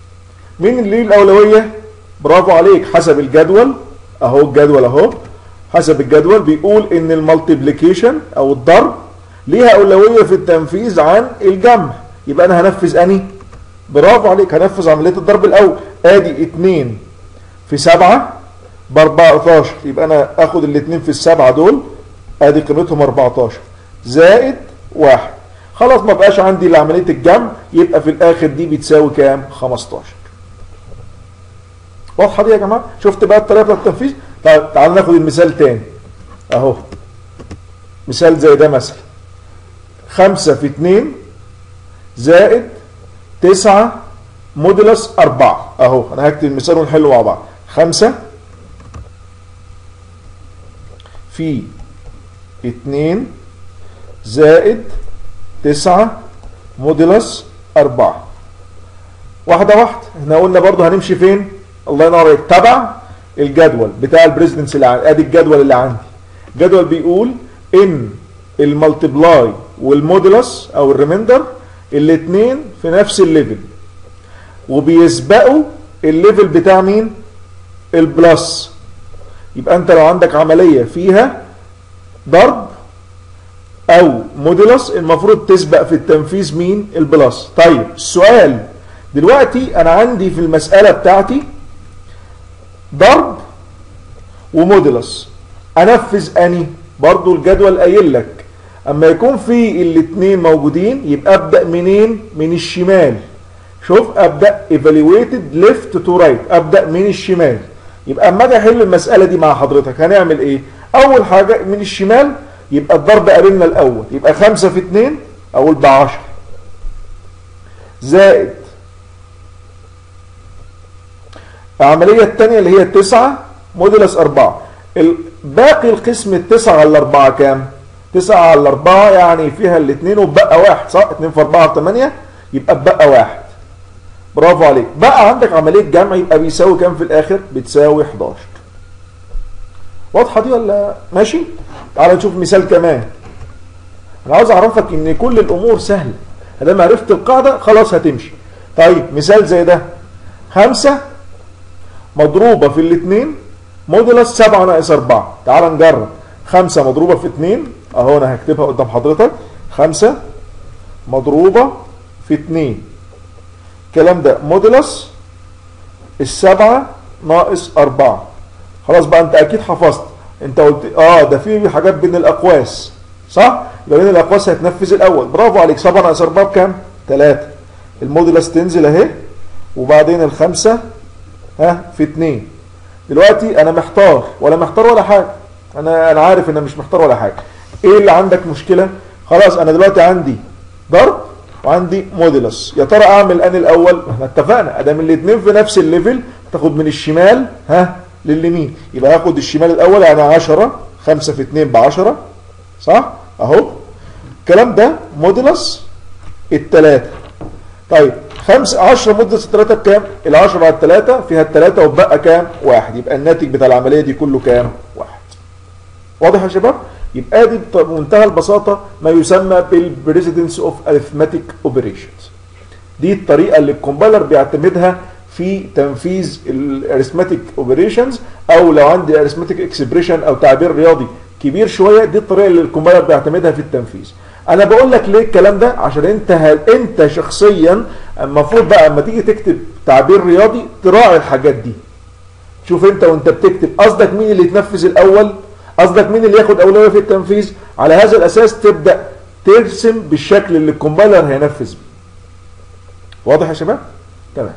مين اللي ليه الاولويه برافو عليك حسب الجدول اهو الجدول اهو حسب الجدول بيقول ان المالتيبليكيشن او الضرب ليها اولويه في التنفيذ عن الجمع يبقى انا هنفذ اني برافو عليك هنفذ عمليه الضرب الاول ادي 2 في 7 ب 14 يبقى انا اخد الاثنين في السبعه دول ادي قيمتهم 14 زائد واحد خلاص ما بقاش عندي عمليه الجمع يبقى في الاخر دي بتساوي كام 15 واضحه دي يا جماعه شفت بقى الطريقه بتاعت التنفيذ طيب تعال ناخد المثال تاني اهو مثال زي ده مثلا 5 في 2 زائد 9 مودولس 4 اهو انا هكتب المثال ونحله مع بعض 5 في 2 زائد 9 مودولس 4 واحدة واحدة احنا قلنا برضو هنمشي فين الله ينور عليك تبع الجدول بتاع البريزدنس اللي عندي ادي الجدول اللي عندي الجدول بيقول ان المالتيبلاي والمودولس او الريميندر الاثنين في نفس الليفل وبيسبقوا الليفل بتاع مين البلس يبقى انت لو عندك عملية فيها ضرب او مودولس المفروض تسبق في التنفيذ مين البلس طيب السؤال دلوقتي انا عندي في المسألة بتاعتي ضرب ومودولس انفذ اني برضو الجدول قايل لك اما يكون في الاثنين موجودين يبقى ابدا منين من الشمال شوف ابدا evaluated left to right ابدا من الشمال يبقى اما اجي احل المساله دي مع حضرتك هنعمل ايه اول حاجه من الشمال يبقى الضرب قابلنا الاول يبقى 5 في 2 اقول ب 10 زائد العمليه الثانيه اللي هي 9 مودولس 4 باقي القسم التسعة على الأربعة كام؟ تسعة على الأربعة يعني فيها الاثنين وبقى واحد صح؟ اتنين في أربعة ثمانية يبقى بقى واحد برافو عليك بقى عندك عملية جمع يبقى بيساوي كام في الآخر؟ بتساوي 11 واضحة دي ولا ماشي؟ تعال نشوف مثال كمان أنا عاوز أعرفك إن كل الأمور سهلة ما عرفت القاعدة خلاص هتمشي طيب مثال زي ده خمسة مضروبة في الاثنين مودولس 7 ناقص 4 تعال نجرب 5 مضروبة في 2 اهو انا هكتبها قدام حضرتك 5 مضروبة في 2 الكلام ده مودولس السبعة ناقص 4 خلاص بقى انت اكيد حفظت انت قلت اه ده في حاجات بين الاقواس صح؟ يبقى بين الاقواس هتنفذ الاول برافو عليك 7 ناقص 4 بكام؟ 3 المودولس تنزل اهي وبعدين الخمسة ها في 2 دلوقتي انا محتار ولا محتار ولا حاجه انا انا عارف ان مش محتار ولا حاجه ايه اللي عندك مشكله خلاص انا دلوقتي عندي ضرب وعندي مودولس يا ترى اعمل اني الاول احنا اتفقنا ادام الاثنين في نفس الليفل تاخد من الشمال ها لليمين يبقى هاخد الشمال الاول يعني 10 5 في 2 ب 10 صح اهو الكلام ده مودولس الثلاثه طيب 5 10 مدة الثلاثة بكام؟ ال 10 على الثلاثة فيها الثلاثة وبقى كام؟ واحد يبقى الناتج بتاع العملية دي كله كام؟ واحد. واضح يا شباب؟ يبقى دي بمنتهى البساطة ما يسمى بالبريزيدنس اوف اريثماتيك اوبريشنز. دي الطريقة اللي الكومبايلر بيعتمدها في تنفيذ الاريثماتيك اوبريشنز او لو عندي اريثماتيك اكسبريشن او تعبير رياضي كبير شويه دي الطريقه اللي الكومبايلر بيعتمدها في التنفيذ. انا بقول لك ليه الكلام ده عشان انت هل انت شخصيا المفروض بقى اما تيجي تكتب تعبير رياضي تراعي الحاجات دي شوف انت وانت بتكتب قصدك مين اللي يتنفذ الاول قصدك مين اللي ياخد اولويه في التنفيذ على هذا الاساس تبدا ترسم بالشكل اللي الكومبايلر هينفذ بيه واضح يا شباب تمام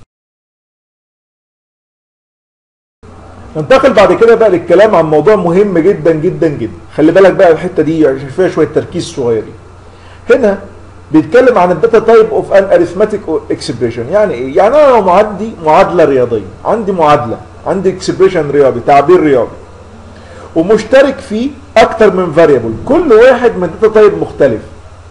ننتقل بعد كده بقى للكلام عن موضوع مهم جدا جدا جدا خلي بالك بقى الحته دي عشان فيها شويه تركيز صغيرين هنا بيتكلم عن الداتا تايب اوف ان اريثماتيك اكسبريشن يعني ايه يعني انا لو عندي معادله رياضيه عندي معادله عندي اكسبريشن رياضي تعبير رياضي ومشترك فيه اكتر من فاريبل كل واحد من داتا تايب مختلف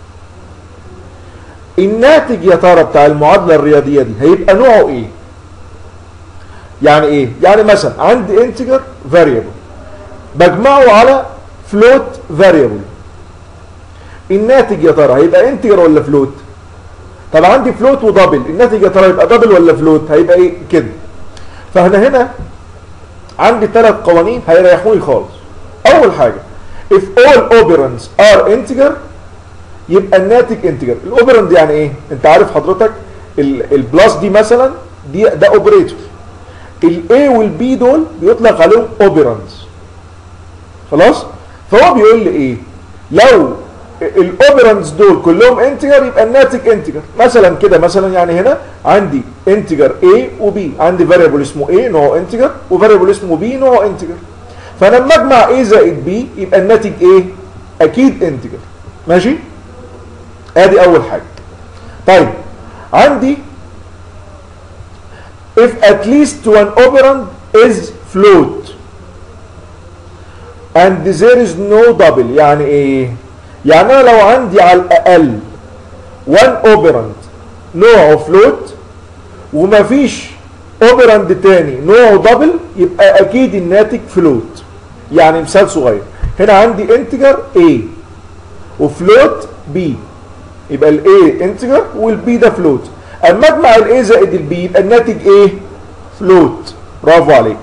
الناتج يا ترى بتاع المعادله الرياضيه دي هيبقى نوعه ايه يعني ايه يعني مثلا عندي انتجر فاريبل بجمعه على فلوت فاريبل الناتج يا ترى هيبقى انتجر ولا فلوت طب عندي فلوت ودبل الناتج يا ترى هيبقى دبل ولا فلوت هيبقى ايه كده فاحنا هنا عندي ثلاث قوانين هيريحوني خالص اول حاجه if all operands are integer يبقى الناتج انتجر الاوبرند يعني ايه انت عارف حضرتك البلس دي مثلا دي ده اوبريتور الاي والبي دول بيطلق عليهم اوبرندز خلاص فهو بيقول لي ايه لو الاوبرندز دول كلهم انتجر يبقى الناتج انتجر مثلا كده مثلا يعني هنا عندي انتجر A وبي عندي فاريبل اسمه A نوعه انتجر وفاريبل اسمه B نوعه انتجر فانا لما اجمع A زائد B يبقى الناتج A اكيد انتجر ماشي ادي اول حاجه طيب عندي if at least one operand is float and there is no double يعني ايه يعني انا لو عندي على الاقل one operand نوعه float ومفيش operand تاني نوعه دبل يبقى اكيد الناتج float يعني مثال صغير هنا عندي انتجر A وفلوت B يبقى الاي انتجر والبي ده فلوت اما اجمع الاي زائد البي يبقى الناتج ايه فلوت برافو عليك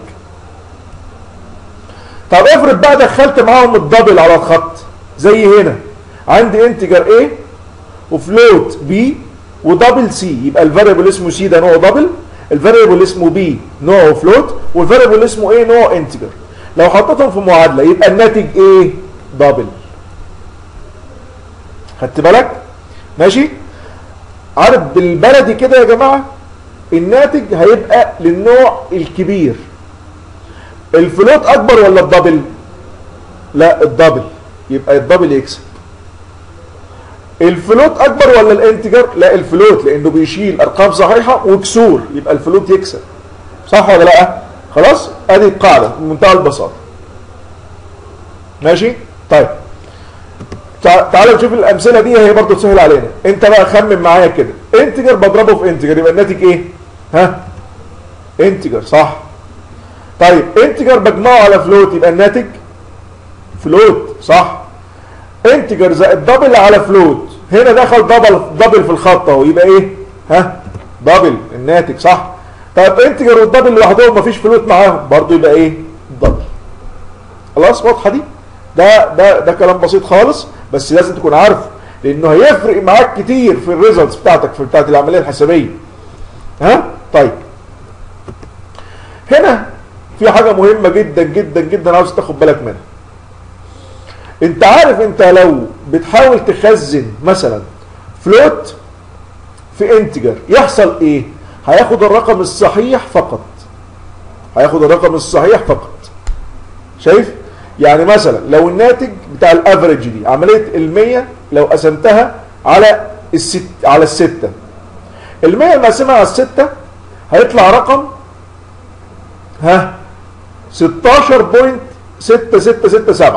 طب افرض بقى دخلت معاهم الدبل على الخط زي هنا عندي انتجر ايه وفلوت بي ودبل سي يبقى الفاريبل اسمه سي ده نوعه دبل الفاريبل اسمه بي نوعه فلوت والفاريبل اسمه ايه نوعه انتجر لو حطيتهم في معادله يبقى الناتج ايه دبل خدت بالك ماشي عارف بالبلدي كده يا جماعه الناتج هيبقى للنوع الكبير الفلوت اكبر ولا الدبل لا الدبل يبقى الدبل يكسب الفلوت اكبر ولا الانتجر لا الفلوت لانه بيشيل ارقام صحيحه وكسور يبقى الفلوت يكسب صح ولا لا خلاص ادي القاعده بمنتهى البساطه ماشي طيب تعالوا نشوف الامثله دي هي برضه تسهل علينا انت بقى خمن معايا كده انتجر بضربه في انتجر يبقى الناتج ايه ها انتجر صح طيب انتجر بجمعه على فلوت يبقى الناتج فلوت صح انتجر زائد دبل على فلوت هنا دخل دبل دبل في الخط اهو يبقى ايه ها دبل الناتج صح طيب انتجر والدبل لوحدهم مفيش فلوت معاهم برضه يبقى ايه دبل خلاص واضحه دي ده ده ده كلام بسيط خالص بس لازم تكون عارف لانه هيفرق معاك كتير في الريزلتس بتاعتك في بتاعت العمليه الحسابيه ها طيب هنا في حاجه مهمه جدا جدا جدا عاوز تاخد بالك منها انت عارف انت لو بتحاول تخزن مثلا فلوت في انتجر يحصل ايه هياخد الرقم الصحيح فقط هياخد الرقم الصحيح فقط شايف يعني مثلا لو الناتج بتاع الافريج دي عمليه ال100 لو قسمتها على الست على السته ال100 المقسمه على السته هيطلع رقم ها 16.6667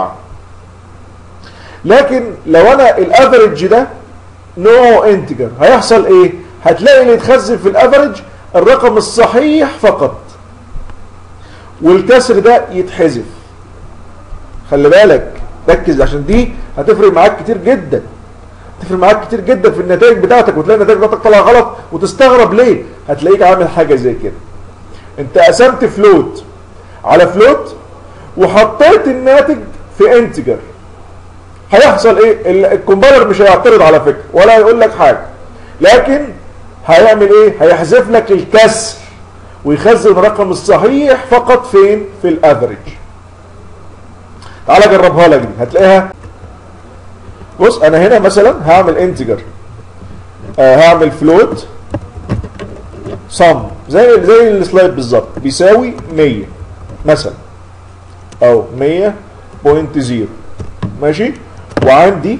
لكن لو انا الافريج ده نوعه انتجر هيحصل ايه هتلاقي اللي يتخزن في الافريج الرقم الصحيح فقط والكسر ده يتحذف خلي بالك ركز عشان دي هتفرق معاك كتير جدا تفرق معاك كتير جدا في النتائج بتاعتك وتلاقي النتائج بتاعتك طالعه غلط وتستغرب ليه هتلاقيك عامل حاجه زي كده انت قسمت فلوت على فلوت وحطيت الناتج في انتجر هيحصل ايه الكومبايلر مش هيعترض على فكره ولا هيقول لك حاجه لكن هيعمل ايه هيحذف لك الكسر ويخزن الرقم الصحيح فقط فين في الافريج تعالى اجربها لك دي هتلاقيها بص انا هنا مثلا هعمل انتجر آه هعمل فلوت صم زي زي السلايد بالظبط بيساوي 100 مثلا او 100.0 ماشي وعندي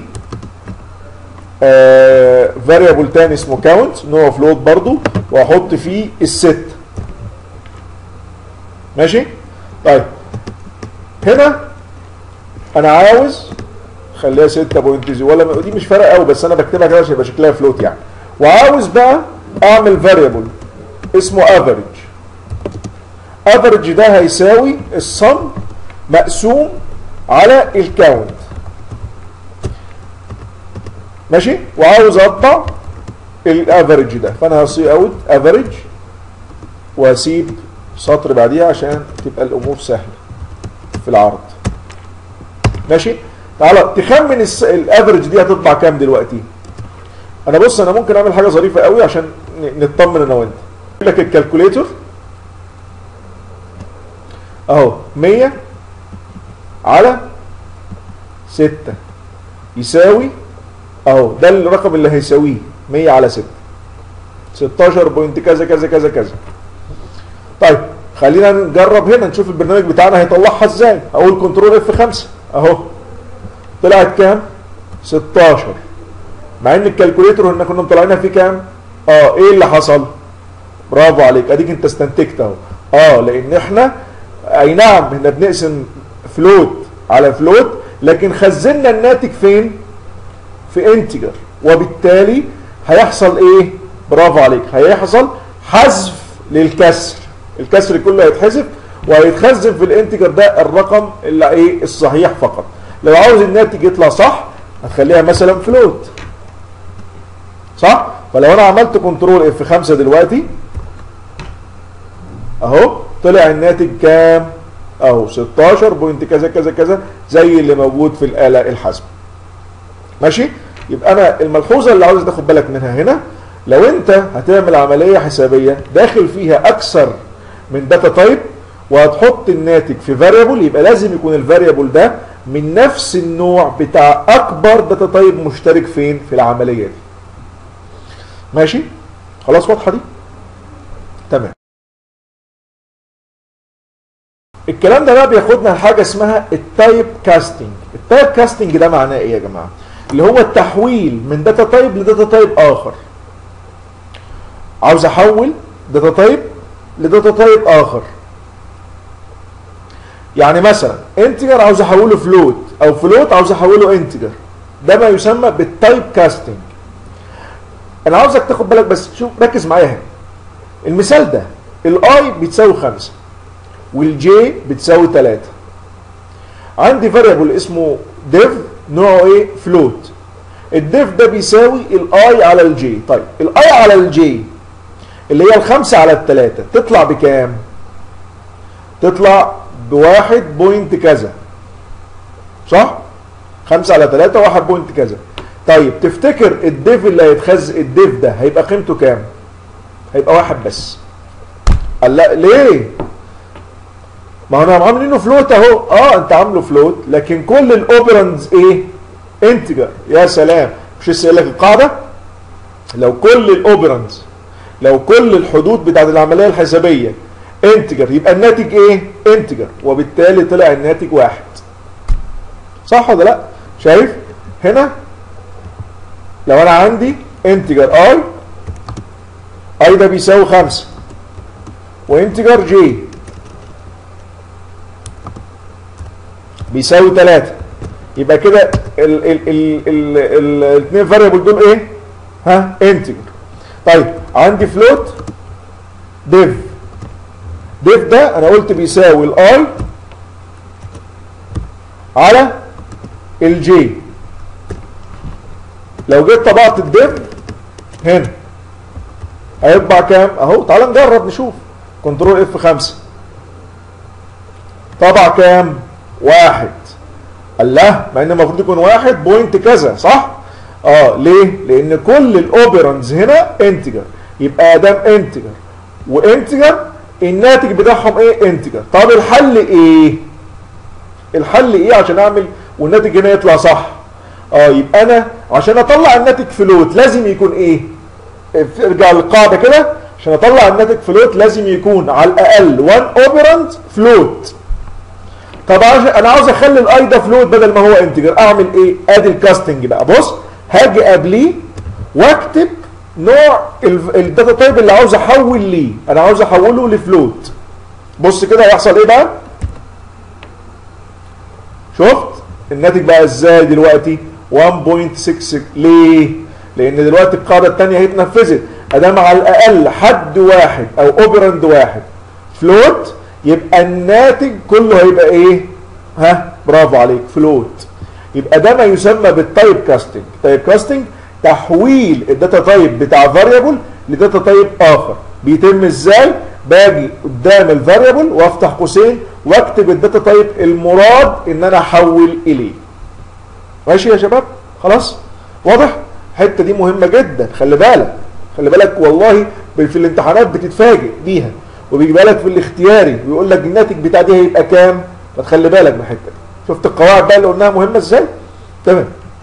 آه فاريبل تاني اسمه كاونت نوع فلوت برضو واحط فيه الست ماشي طيب هنا انا عاوز خليها 6.0 ولا دي مش فارقه قوي بس انا بكتبها كده عشان يبقى شكلها فلوت يعني وعاوز بقى اعمل فاريبل اسمه افريج افريج ده هيساوي الصم مقسوم على الكاونت ماشي وعاوز اطبع الافريج ده فانا هصي اوت افريج واسيب سطر بعديها عشان تبقى الامور سهله في العرض ماشي تعالى تخمن الافرج دي هتطلع كام دلوقتي انا بص انا ممكن اعمل حاجه ظريفه قوي عشان نطمن انا وانت اقول لك الكالكوليتور اهو 100 على 6 يساوي اهو ده الرقم اللي هيساويه 100 على 6 16 بوينت كذا كذا كذا كذا طيب خلينا نجرب هنا نشوف البرنامج بتاعنا هيطلعها ازاي اقول كنترول اف 5 اهو طلعت كام 16 مع ان الكالكوليتر احنا كنا مطلعينها فيه كام اه ايه اللي حصل برافو عليك اديك انت استنتجت اهو اه لان احنا اي نعم احنا بنقسم فلوت على فلوت لكن خزنا الناتج فين في انتجر وبالتالي هيحصل ايه برافو عليك هيحصل حذف للكسر الكسر كله هيتحذف وهيتخزن في الانتجر ده الرقم اللي ايه الصحيح فقط لو عاوز الناتج يطلع صح هتخليها مثلا فلوت صح فلو انا عملت كنترول اف 5 دلوقتي اهو طلع الناتج كام اهو 16 بوينت كذا كذا كذا زي اللي موجود في الاله الحاسبه ماشي يبقى انا الملحوظه اللي عاوز تاخد بالك منها هنا لو انت هتعمل عمليه حسابيه داخل فيها اكثر من داتا تايب وهتحط الناتج في فاريبل يبقى لازم يكون الفاريبل ده من نفس النوع بتاع اكبر داتا تايب مشترك فين في العمليه دي ماشي خلاص واضحه دي تمام الكلام ده بقى بياخدنا لحاجه اسمها التايب كاستنج التايب كاستنج ده معناه ايه يا جماعه اللي هو التحويل من داتا تايب لداتا تايب اخر عاوز احول داتا تايب لداتا تايب اخر يعني مثلا انتجر عاوز احوله فلوت او فلوت عاوز احوله انتجر ده ما يسمى بالتايب كاستنج انا عاوزك تاخد بالك بس شوف ركز معايا هنا المثال ده الاي بتساوي 5 والجي بتساوي 3 عندي فاريبل اسمه ديف نوعه ايه فلوت الديف ده بيساوي الاي على الجي طيب الاي على الجي اللي هي الخمسة على التلاتة تطلع بكام تطلع بواحد بوينت كذا صح خمسة على تلاتة واحد بوينت كذا طيب تفتكر الديف اللي هيتخز الديف ده هيبقى قيمته كام هيبقى واحد بس قال لا ليه ما هو انا عاملينه فلوت اهو اه انت عامله فلوت لكن كل الاوبرندز ايه انتجر يا سلام مش لسه لك القاعده لو كل الاوبرندز لو كل الحدود بتاعت العمليه الحسابيه انتجر يبقى الناتج ايه انتجر وبالتالي طلع الناتج واحد صح ولا لا شايف هنا لو انا عندي انتجر اي اي ده بيساوي خمسة وانتجر جي بيساوي 3 يبقى كده الاثنين فاريبل دول ايه ها انتجر طيب عندي فلوت ديف ديف ده انا قلت بيساوي الاي على الجي لو جيت طبعت الديف هنا هيطبع كام اهو تعال نجرب نشوف كنترول اف 5 طبع كام واحد الله مع ان المفروض يكون واحد بوينت كذا صح اه ليه لان كل الاوبرنز هنا انتجر يبقى ادام انتجر وانتجر الناتج بتاعهم ايه انتجر طب الحل ايه الحل ايه عشان اعمل والناتج هنا يطلع صح اه يبقى انا عشان اطلع الناتج فلوت لازم يكون ايه ارجع للقاعده كده عشان اطلع الناتج فلوت لازم يكون على الاقل 1 اوبرنت فلوت طب انا عاوز اخلي الاي ده فلوت بدل ما هو انتجر اعمل ايه ادي الكاستنج بقى بص هاجي قبليه واكتب نوع الداتا تايب اللي عاوز احول ليه انا عاوز احوله لفلوت بص كده هيحصل ايه بقى شفت الناتج بقى ازاي دلوقتي 1.66 ليه لان دلوقتي القاعده الثانيه هي اتنفذت ادام على الاقل حد واحد او اوبرند واحد فلوت يبقى الناتج كله هيبقى ايه ها برافو عليك فلوت يبقى ده ما يسمى بالتايب كاستنج تايب كاستنج تحويل الداتا تايب بتاع فاريبل لداتا تايب اخر بيتم ازاي باجي قدام الفاريبل وافتح قوسين واكتب الداتا تايب المراد ان انا احول اليه ماشي يا شباب خلاص واضح الحته دي مهمه جدا خلي بالك خلي بالك والله في الامتحانات بتتفاجئ بيها وبيجيبها لك في الاختياري ويقول لك الناتج بتاع دي هيبقى كام فتخلي بالك من الحته دي شفت القواعد بقى اللي قلناها مهمه ازاي تمام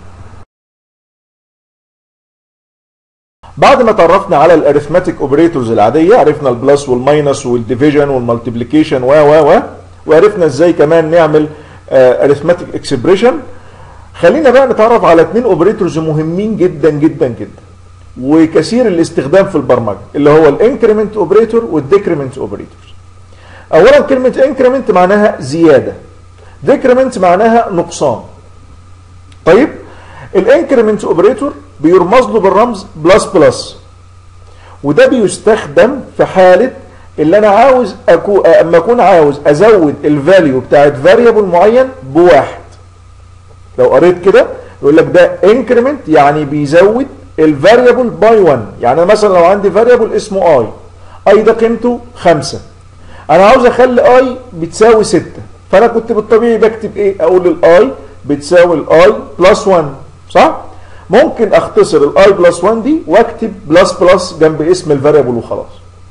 بعد ما تعرفنا على الاريثماتيك اوبريتورز العاديه عرفنا البلس والماينس والديفيجن والمالتيبليكيشن و و و وعرفنا ازاي كمان نعمل اريثماتيك اكسبريشن خلينا بقى نتعرف على اثنين اوبريتورز مهمين جدا جدا جدا وكثير الاستخدام في البرمجه اللي هو الانكريمنت اوبريتور والديكريمنت اوبريتور اولا كلمه انكريمنت معناها زياده ديكريمنت معناها نقصان طيب الانكريمنت اوبريتور بيرمز له بالرمز بلس بلس وده بيستخدم في حاله اللي انا عاوز أكو اما اكون عاوز ازود الفاليو بتاعت فاريبل معين بواحد لو قريت كده يقول لك ده انكريمنت يعني بيزود الفاريبل باي 1 يعني مثلا لو عندي فاريبل اسمه اي اي ده قيمته 5 انا عاوز اخلي اي بتساوي 6 فانا كنت بالطبيعي بكتب ايه اقول الاي بتساوي الاي بلس 1 صح ممكن اختصر الاي بلس 1 دي واكتب بلس بلس جنب اسم الفاريبل وخلاص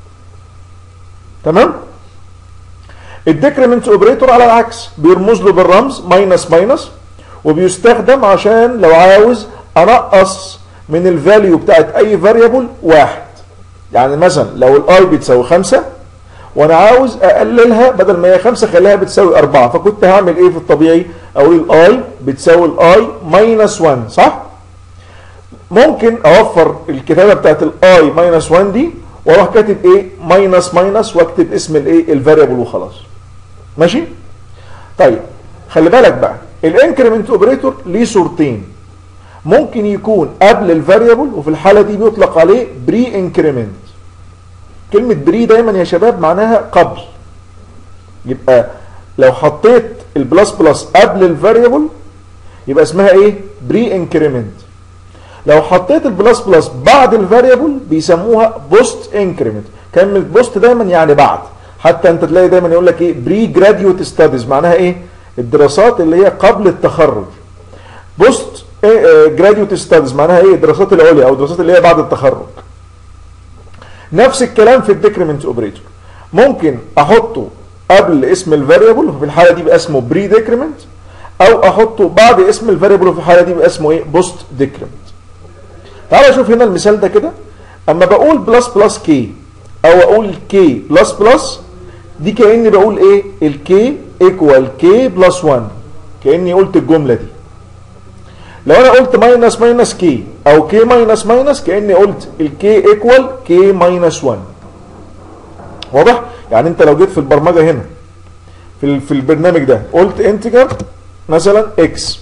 تمام الديكريمنت اوبريتور على العكس بيرمز له بالرمز ماينس ماينس وبيستخدم عشان لو عاوز انقص من الفاليو بتاعت اي فاريبل واحد يعني مثلا لو الاي بتساوي خمسة وانا عاوز اقللها بدل ما هي خمسة خليها بتساوي اربعة فكنت هعمل ايه في الطبيعي اقول الاي بتساوي الاي ماينس 1 صح ممكن اوفر الكتابة بتاعت الاي ماينس 1 دي واروح كاتب ايه ماينس ماينس واكتب اسم الايه الفاريبل وخلاص ماشي طيب خلي بالك بقى الانكريمنت اوبريتور ليه صورتين ممكن يكون قبل الفاريبل وفي الحاله دي بيطلق عليه بري انكريمنت كلمه بري دايما يا شباب معناها قبل يبقى لو حطيت البلس بلس قبل الفاريبل يبقى اسمها ايه بري انكريمنت لو حطيت البلس بلس بعد الفاريبل بيسموها بوست انكريمنت كلمه بوست دايما يعني بعد حتى انت تلاقي دايما يقول لك ايه بري جراديوت ستاديز معناها ايه الدراسات اللي هي قبل التخرج بوست جراديوت ستاديز معناها ايه الدراسات العليا او الدراسات اللي هي بعد التخرج نفس الكلام في الديكريمنت اوبريتور ممكن احطه قبل اسم الفاريبل وفي الحاله دي بقى اسمه بري ديكريمنت او احطه بعد اسم الفاريبل وفي الحاله دي بقى اسمه ايه بوست ديكريمنت تعال شوف هنا المثال ده كده اما بقول بلس بلس كي او اقول كي بلس بلس دي كاني بقول ايه الكي ايكوال كي بلس 1 كاني قلت الجمله دي لو انا قلت ماينس ماينس كي او كي ماينس ماينس كاني قلت الكي ايكوال كي ماينس 1 واضح يعني انت لو جيت في البرمجه هنا في في البرنامج ده قلت انتجر مثلا اكس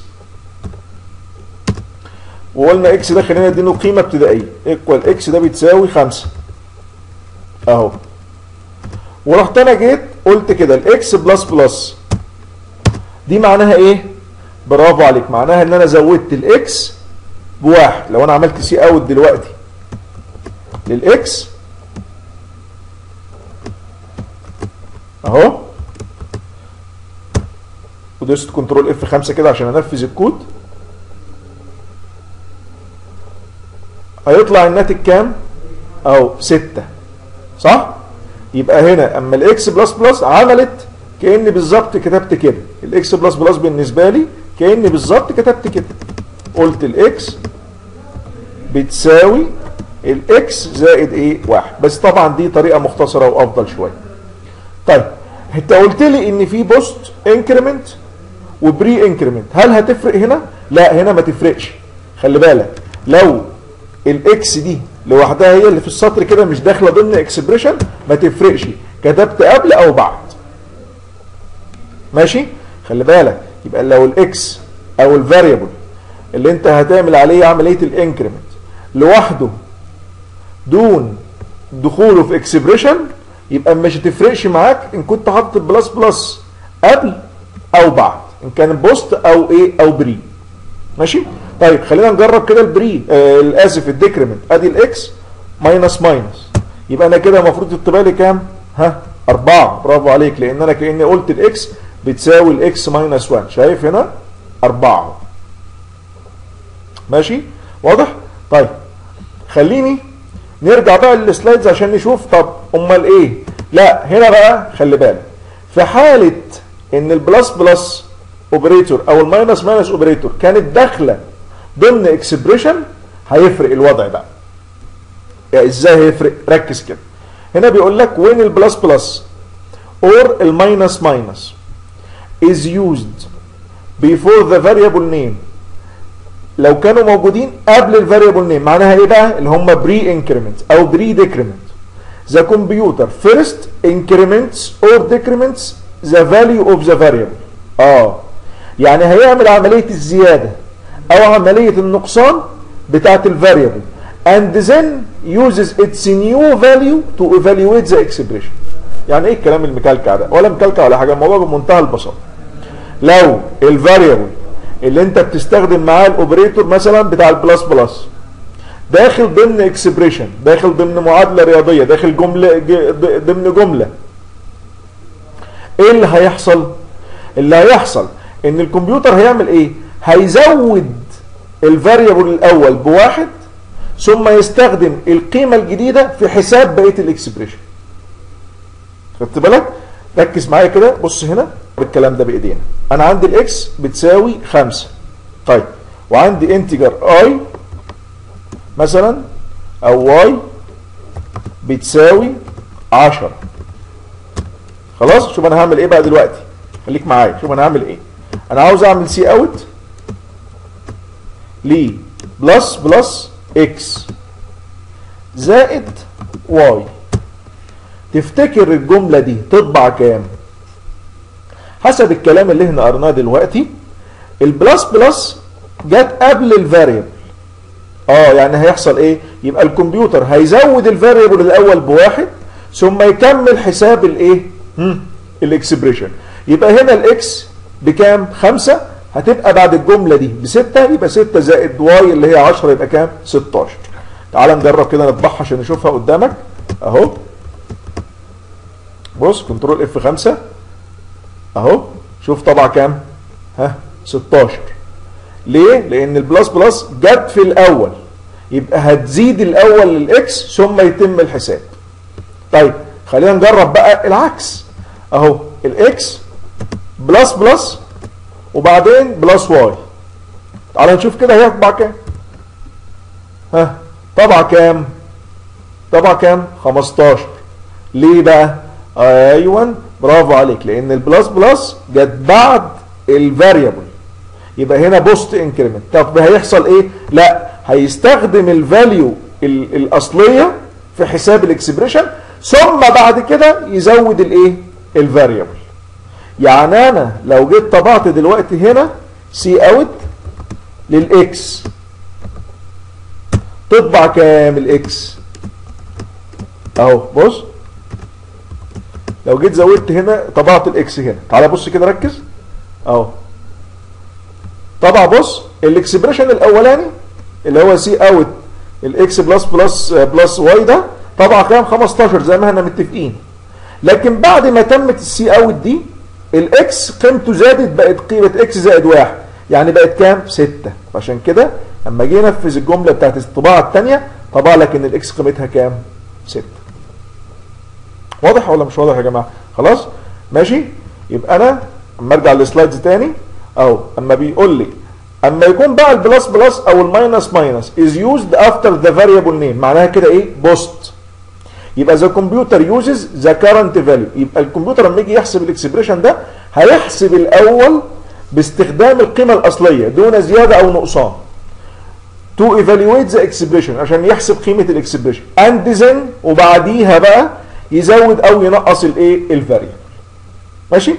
وقلنا اكس ده خلينا نديله قيمه ابتدائيه ايكوال اكس ده بتساوي 5 اهو ورحت انا جيت قلت كده الاكس بلس بلس دي معناها ايه برافو عليك معناها ان انا زودت الاكس بواحد لو انا عملت سي اوت دلوقتي للاكس اهو ودوست كنترول اف 5 كده عشان انفذ الكود هيطلع الناتج كام اهو 6 صح يبقى هنا اما الاكس بلس بلس عملت كاني بالظبط كتبت كده الاكس بلس بلس بالنسبه لي كاني بالظبط كتبت كده قلت الاكس بتساوي الاكس زائد ايه واحد بس طبعا دي طريقه مختصره وافضل شويه طيب انت قلت لي ان في بوست انكريمنت وبري انكريمنت هل هتفرق هنا لا هنا ما تفرقش خلي بالك لو الاكس دي لوحدها هي اللي في السطر كده مش داخله ضمن اكسبريشن ما تفرقش كتبت قبل او بعد ماشي خلي بالك يبقى لو الاكس او الفاريبل اللي انت هتعمل عليه عمليه الانكريمنت لوحده دون دخوله في اكسبريشن يبقى مش هتفرقش معاك ان كنت حاطط البلس بلس قبل او بعد ان كان بوست او ايه او بري ماشي طيب خلينا نجرب كده البري آه اسف الديكريمنت ادي الاكس ماينس ماينس يبقى انا كده المفروض يطلع لي كام ها 4 برافو عليك لان انا كاني قلت الاكس بتساوي الاكس ماينس 1 شايف هنا 4 ماشي واضح طيب خليني نرجع بقى للسلايدز عشان نشوف طب امال ايه لا هنا بقى خلي بالك في حاله ان البلس بلس اوبريتور او الماينس ماينس اوبريتور كانت داخله ضمن اكسبريشن هيفرق الوضع بقى يعني ازاي هيفرق ركز كده هنا بيقول لك when البلس بلس or الماينس ماينس is used before the variable name لو كانوا موجودين قبل الفاريبل نيم معناها ايه بقى اللي هم بري انكريمنت او بري ديكريمنت the computer first increments or decrements the value of the variable اه يعني هيعمل عمليه الزياده او عمليه النقصان بتاعه الفاريبل and then uses its new value to evaluate the expression يعني ايه الكلام المكلكع ده ولا مكلكع ولا حاجه الموضوع بمنتهى البساطه لو الفاريبل اللي انت بتستخدم معاه الاوبريتور مثلا بتاع البلس بلس داخل ضمن اكسبريشن داخل ضمن معادله رياضيه داخل جمله ضمن جمله ايه اللي هيحصل اللي هيحصل ان الكمبيوتر هيعمل ايه هيزود الفاريبل الاول بواحد ثم يستخدم القيمه الجديده في حساب بقيه الاكسبريشن خدت بالك ركز معايا كده بص هنا الكلام ده بايدينا انا عندي الاكس بتساوي 5 طيب وعندي انتجر اي مثلا او واي بتساوي 10 خلاص شوف انا هعمل ايه بقى دلوقتي خليك معايا شوف انا هعمل ايه انا عاوز اعمل سي اوت ل بلس بلس اكس زائد واي تفتكر الجمله دي تطبع كام حسب الكلام اللي احنا قرناه دلوقتي البلس بلس جت قبل الفاريبل اه يعني هيحصل ايه يبقى الكمبيوتر هيزود الفاريبل الاول بواحد ثم يكمل حساب الايه الاكسبريشن يبقى هنا الاكس بكام خمسة هتبقى بعد الجملة دي بستة يبقى ستة زائد واي اللي هي 10 يبقى كام 16 تعال نجرب كده نطبعها عشان نشوفها قدامك اهو بص كنترول اف 5 اهو شوف طبع كام ها 16 ليه لان البلس بلس جت في الاول يبقى هتزيد الاول للاكس ثم يتم الحساب طيب خلينا نجرب بقى العكس اهو الاكس بلس بلس وبعدين بلس واي تعال نشوف كده هيطبع كام ها طبع كام طبع كام 15 ليه بقى ايوه برافو عليك لان البلس بلس جت بعد الفاريبل يبقى هنا بوست انكريمنت طب هيحصل ايه لا هيستخدم الفاليو الاصليه في حساب الاكسبريشن ثم بعد كده يزود الايه الفاريبل يعني انا لو جيت طبعت دلوقتي هنا سي اوت للاكس تطبع كام الاكس اهو بص لو جيت زودت هنا طبعت الاكس هنا تعالى بص كده ركز اهو طبعا بص الاكسبريشن الاولاني اللي هو سي اوت الاكس بلس بلس بلس واي ده طبعا كام 15 زي ما احنا متفقين لكن بعد ما تمت السي اوت دي الاكس قيمته زادت بقت قيمه اكس زائد واحد يعني بقت كام 6 عشان كده لما جه ينفذ الجمله بتاعت الطباعه الثانيه طبع لك ان الاكس قيمتها كام 6 واضح ولا مش واضح يا جماعه خلاص ماشي يبقى انا اما ارجع للسلايدز تاني اهو اما بيقول لي اما يكون بقى البلس بلس او الماينس ماينس is used after the variable name معناها كده ايه بوست يبقى the computer uses the current value يبقى الكمبيوتر لما يجي يحسب الاكسبريشن ده هيحسب الاول باستخدام القيمه الاصليه دون زياده او نقصان to evaluate the expression عشان يحسب قيمه الاكسبريشن and then وبعديها بقى يزود او ينقص الايه الفاريبل ماشي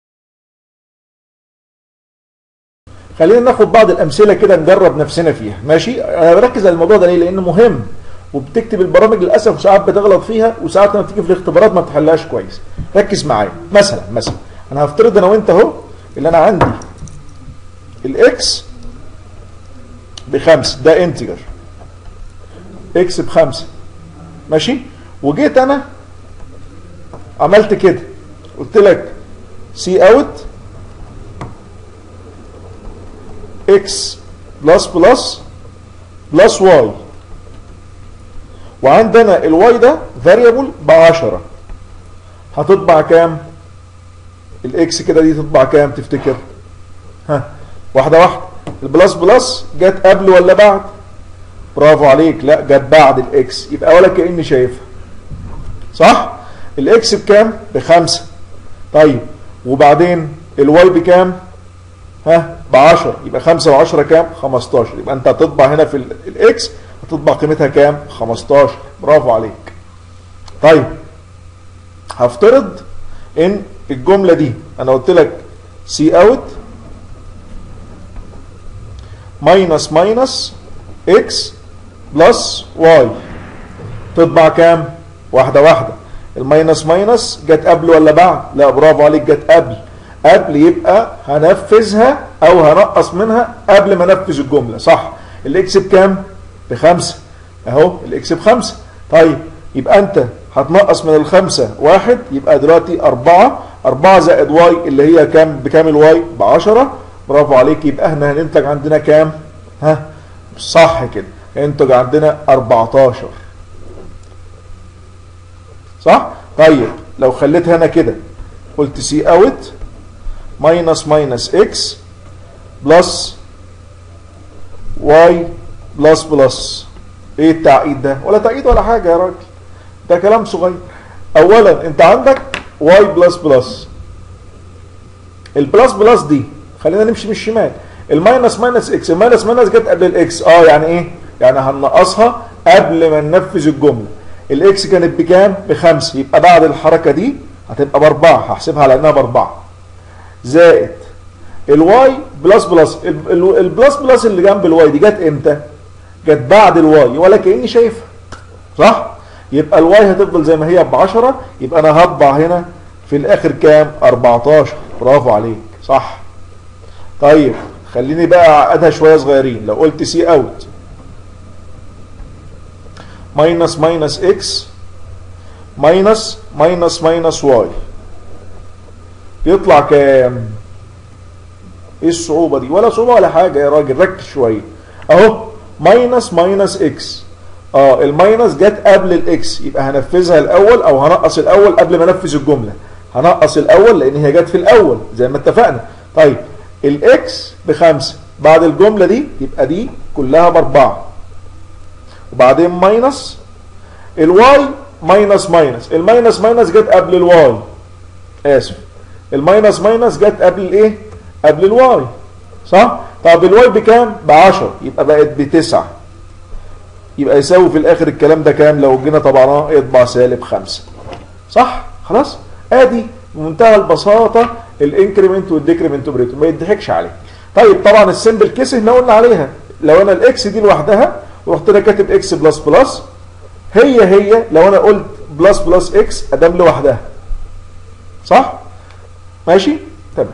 خلينا ناخد بعض الامثله كده نجرب نفسنا فيها ماشي انا بركز على الموضوع ده ليه لانه مهم وبتكتب البرامج للاسف وساعات بتغلط فيها وساعات لما بتيجي في الاختبارات ما بتحلهاش كويس ركز معايا مثلا مثلا انا هفترض انا وانت اهو اللي انا عندي الاكس بخمسه ده انتجر اكس بخمسه ماشي وجيت انا عملت كده قلت لك سي اوت اكس بلس بلس بلس واي وعندنا الواي ده فاريبل ب 10 هتطبع كام؟ الاكس كده دي تطبع كام تفتكر؟ ها واحده واحده البلس بلس جت قبل ولا بعد؟ برافو عليك لا جت بعد الاكس يبقى ولا كاني شايفها صح؟ الاكس بكام؟ بخمسه طيب وبعدين الواي بكام؟ ها ب 10 يبقى 5 و10 كام؟ 15 يبقى انت هتطبع هنا في الاكس هتطبع قيمتها كام؟ 15 برافو عليك. طيب هفترض ان الجمله دي انا قلت لك سي اوت ماينس ماينس اكس بلس واي تطبع كام؟ واحده واحده الماينس ماينس جت قبل ولا بعد؟ لا برافو عليك جت قبل قبل يبقى هنفذها او هنقص منها قبل ما انفذ الجمله صح الاكس بكام بخمسه اهو الاكس بخمسه طيب يبقى انت هتنقص من الخمسه واحد يبقى دلوقتي اربعه اربعه زائد واي اللي هي كام بكام الواي ب 10 برافو عليك يبقى احنا هننتج عندنا كام ها صح كده ينتج عندنا 14 صح طيب لو خليتها هنا كده قلت سي اوت ماينس ماينس اكس بلس واي بلس بلس ايه التعقيد ده ولا تعقيد ولا حاجه يا راجل ده كلام صغير اولا انت عندك واي بلس بلس البلس بلس دي خلينا نمشي من الشمال الماينس ماينس اكس الماينس ماينس جت قبل الاكس اه يعني ايه يعني هننقصها قبل ما ننفذ الجمله الاكس كانت بكام بخمسه يبقى بعد الحركه دي هتبقى باربعه هحسبها على انها باربعه زائد الواي بلس بلس البلس بلس اللي جنب الواي دي جت امتى؟ جت بعد الواي ولا كاني شايفها صح؟ يبقى الواي هتفضل زي ما هي ب 10 يبقى انا هطبع هنا في الاخر كام؟ 14 برافو عليك صح طيب خليني بقى اعقدها شويه صغيرين لو قلت سي اوت ماينس ماينس اكس ماينس ماينس ماينس واي يطلع كام؟ ايه الصعوبه دي؟ ولا صعوبه ولا حاجه يا راجل ركز شويه اهو ماينس ماينس اكس اه الماينس جت قبل الاكس يبقى هنفذها الاول او هنقص الاول قبل ما انفذ الجمله هنقص الاول لان هي جت في الاول زي ما اتفقنا طيب الاكس بخمسه بعد الجمله دي يبقى دي كلها باربعه وبعدين ماينس الواي ماينس ماينس الماينس ماينس جت قبل الواي اسف الماينس ماينس جت قبل الايه قبل الواي صح طب الواي بكام ب 10 يبقى بقت بتسعة يبقى يساوي في الاخر الكلام ده كام لو جينا طبعناه يطبع سالب 5 صح خلاص ادي بمنتهى البساطه الانكريمنت والديكريمنت اوبريتور ما يضحكش عليه طيب طبعا السمبل كيس احنا قلنا عليها لو انا الاكس دي لوحدها ورحت انا كاتب اكس بلس بلس هي هي لو انا قلت بلس بلس اكس ادام لوحدها صح ماشي تمام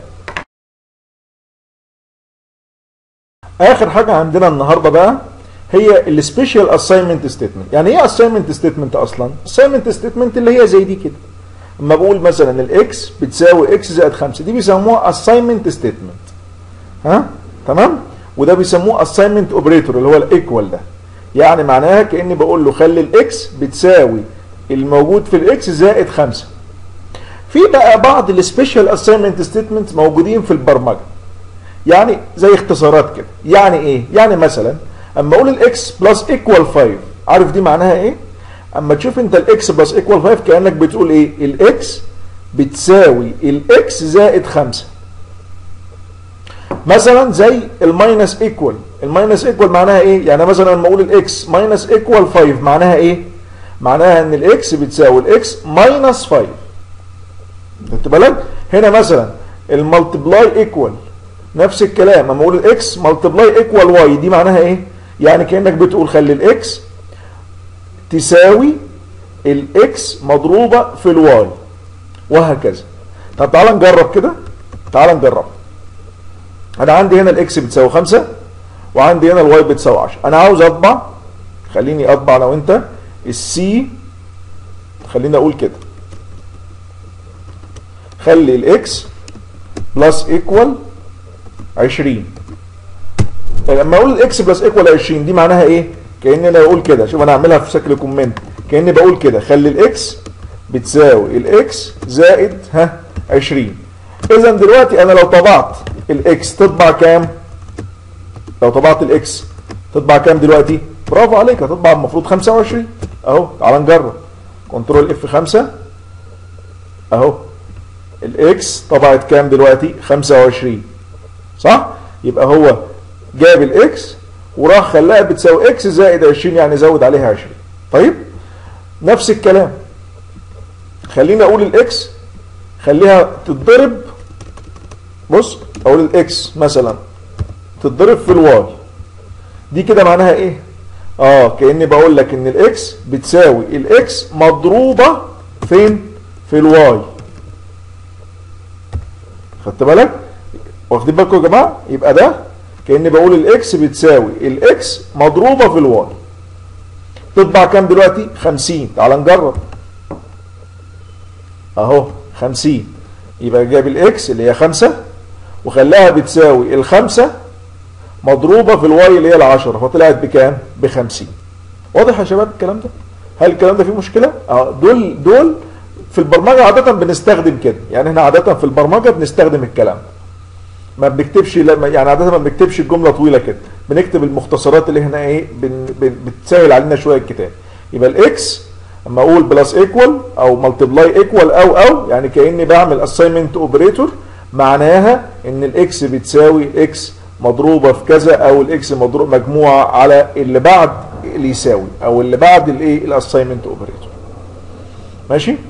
اخر حاجه عندنا النهارده بقى هي السبيشال اساينمنت ستيتمنت يعني ايه اساينمنت ستيتمنت اصلا اساينمنت ستيتمنت اللي هي زي دي كده اما بقول مثلا الاكس بتساوي اكس زائد 5 دي بيسموها اساينمنت ستيتمنت ها تمام وده بيسموه اساينمنت اوبريتور اللي هو الايكوال ده يعني معناها كاني بقول له خلي الاكس بتساوي الموجود في الاكس زائد 5 في بقى بعض السبيشال اساينمنت ستيتمنت موجودين في البرمجه يعني زي اختصارات كده يعني ايه يعني مثلا اما اقول الاكس بلس ايكوال 5 عارف دي معناها ايه اما تشوف انت الاكس بلس ايكوال 5 كانك بتقول ايه الاكس بتساوي الاكس زائد 5 مثلا زي الماينس ايكوال الماينس ايكوال معناها ايه يعني مثلا لما اقول الاكس ماينس ايكوال 5 معناها ايه معناها ان الاكس بتساوي الاكس ماينس 5 خدت بالك هنا مثلا المالتبلاي ايكوال نفس الكلام لما اقول الاكس مالتبلاي ايكوال واي دي معناها ايه يعني كانك بتقول خلي الاكس تساوي الاكس مضروبه في الواي وهكذا طب تعال نجرب كده تعال نجرب انا عندي هنا الاكس بتساوي 5 وعندي هنا الواي بتساوي 10 انا عاوز اطبع خليني اطبع انا وانت السي خليني اقول كده خلي الاكس بلس ايكوال 20 لما اقول الاكس بلس ايكوال 20 دي معناها ايه كاني انا بقول كده شوف انا هعملها في شكل كومنت كاني بقول كده خلي الاكس بتساوي الاكس زائد ها 20 اذا دلوقتي انا لو طبعت الاكس تطبع كام لو طبعت الاكس تطبع كام دلوقتي برافو عليك هتطبع المفروض 25 اهو تعال نجرب كنترول اف 5 اهو الاكس طبعت كام دلوقتي 25 صح يبقى هو جاب الاكس وراح خلاها بتساوي اكس زائد 20 يعني زود عليها 20 طيب نفس الكلام خلينا اقول الاكس خليها تتضرب بص اقول الاكس مثلا تتضرب في الواي دي كده معناها ايه اه كاني بقول لك ان الاكس بتساوي الاكس مضروبه فين في الواي خدت بالك واخدين بالكم يا جماعه يبقى ده كاني بقول الاكس بتساوي الاكس مضروبه في الواي تطبع كام دلوقتي 50 تعال نجرب اهو 50 يبقى جاب الاكس اللي هي 5 وخلاها بتساوي الخمسة مضروبة في الواي اللي هي العشرة فطلعت بكام؟ ب 50 واضح يا شباب الكلام ده؟ هل الكلام ده فيه مشكلة؟ اه دول دول في البرمجة عادة بنستخدم كده يعني احنا عادة في البرمجة بنستخدم الكلام ده ما بنكتبش يعني عادة ما بنكتبش الجملة طويلة كده بنكتب المختصرات اللي هنا ايه بن بن بتسهل علينا شوية الكتاب يبقى الاكس اما اقول بلس ايكوال او ملتبلاي ايكوال او او يعني كاني بعمل اساينمنت اوبريتور معناها ان الاكس بتساوي اكس مضروبه في كذا او الاكس مضروب مجموعه على اللي بعد اللي يساوي او اللي بعد الايه الاساينمنت اوبريتور ماشي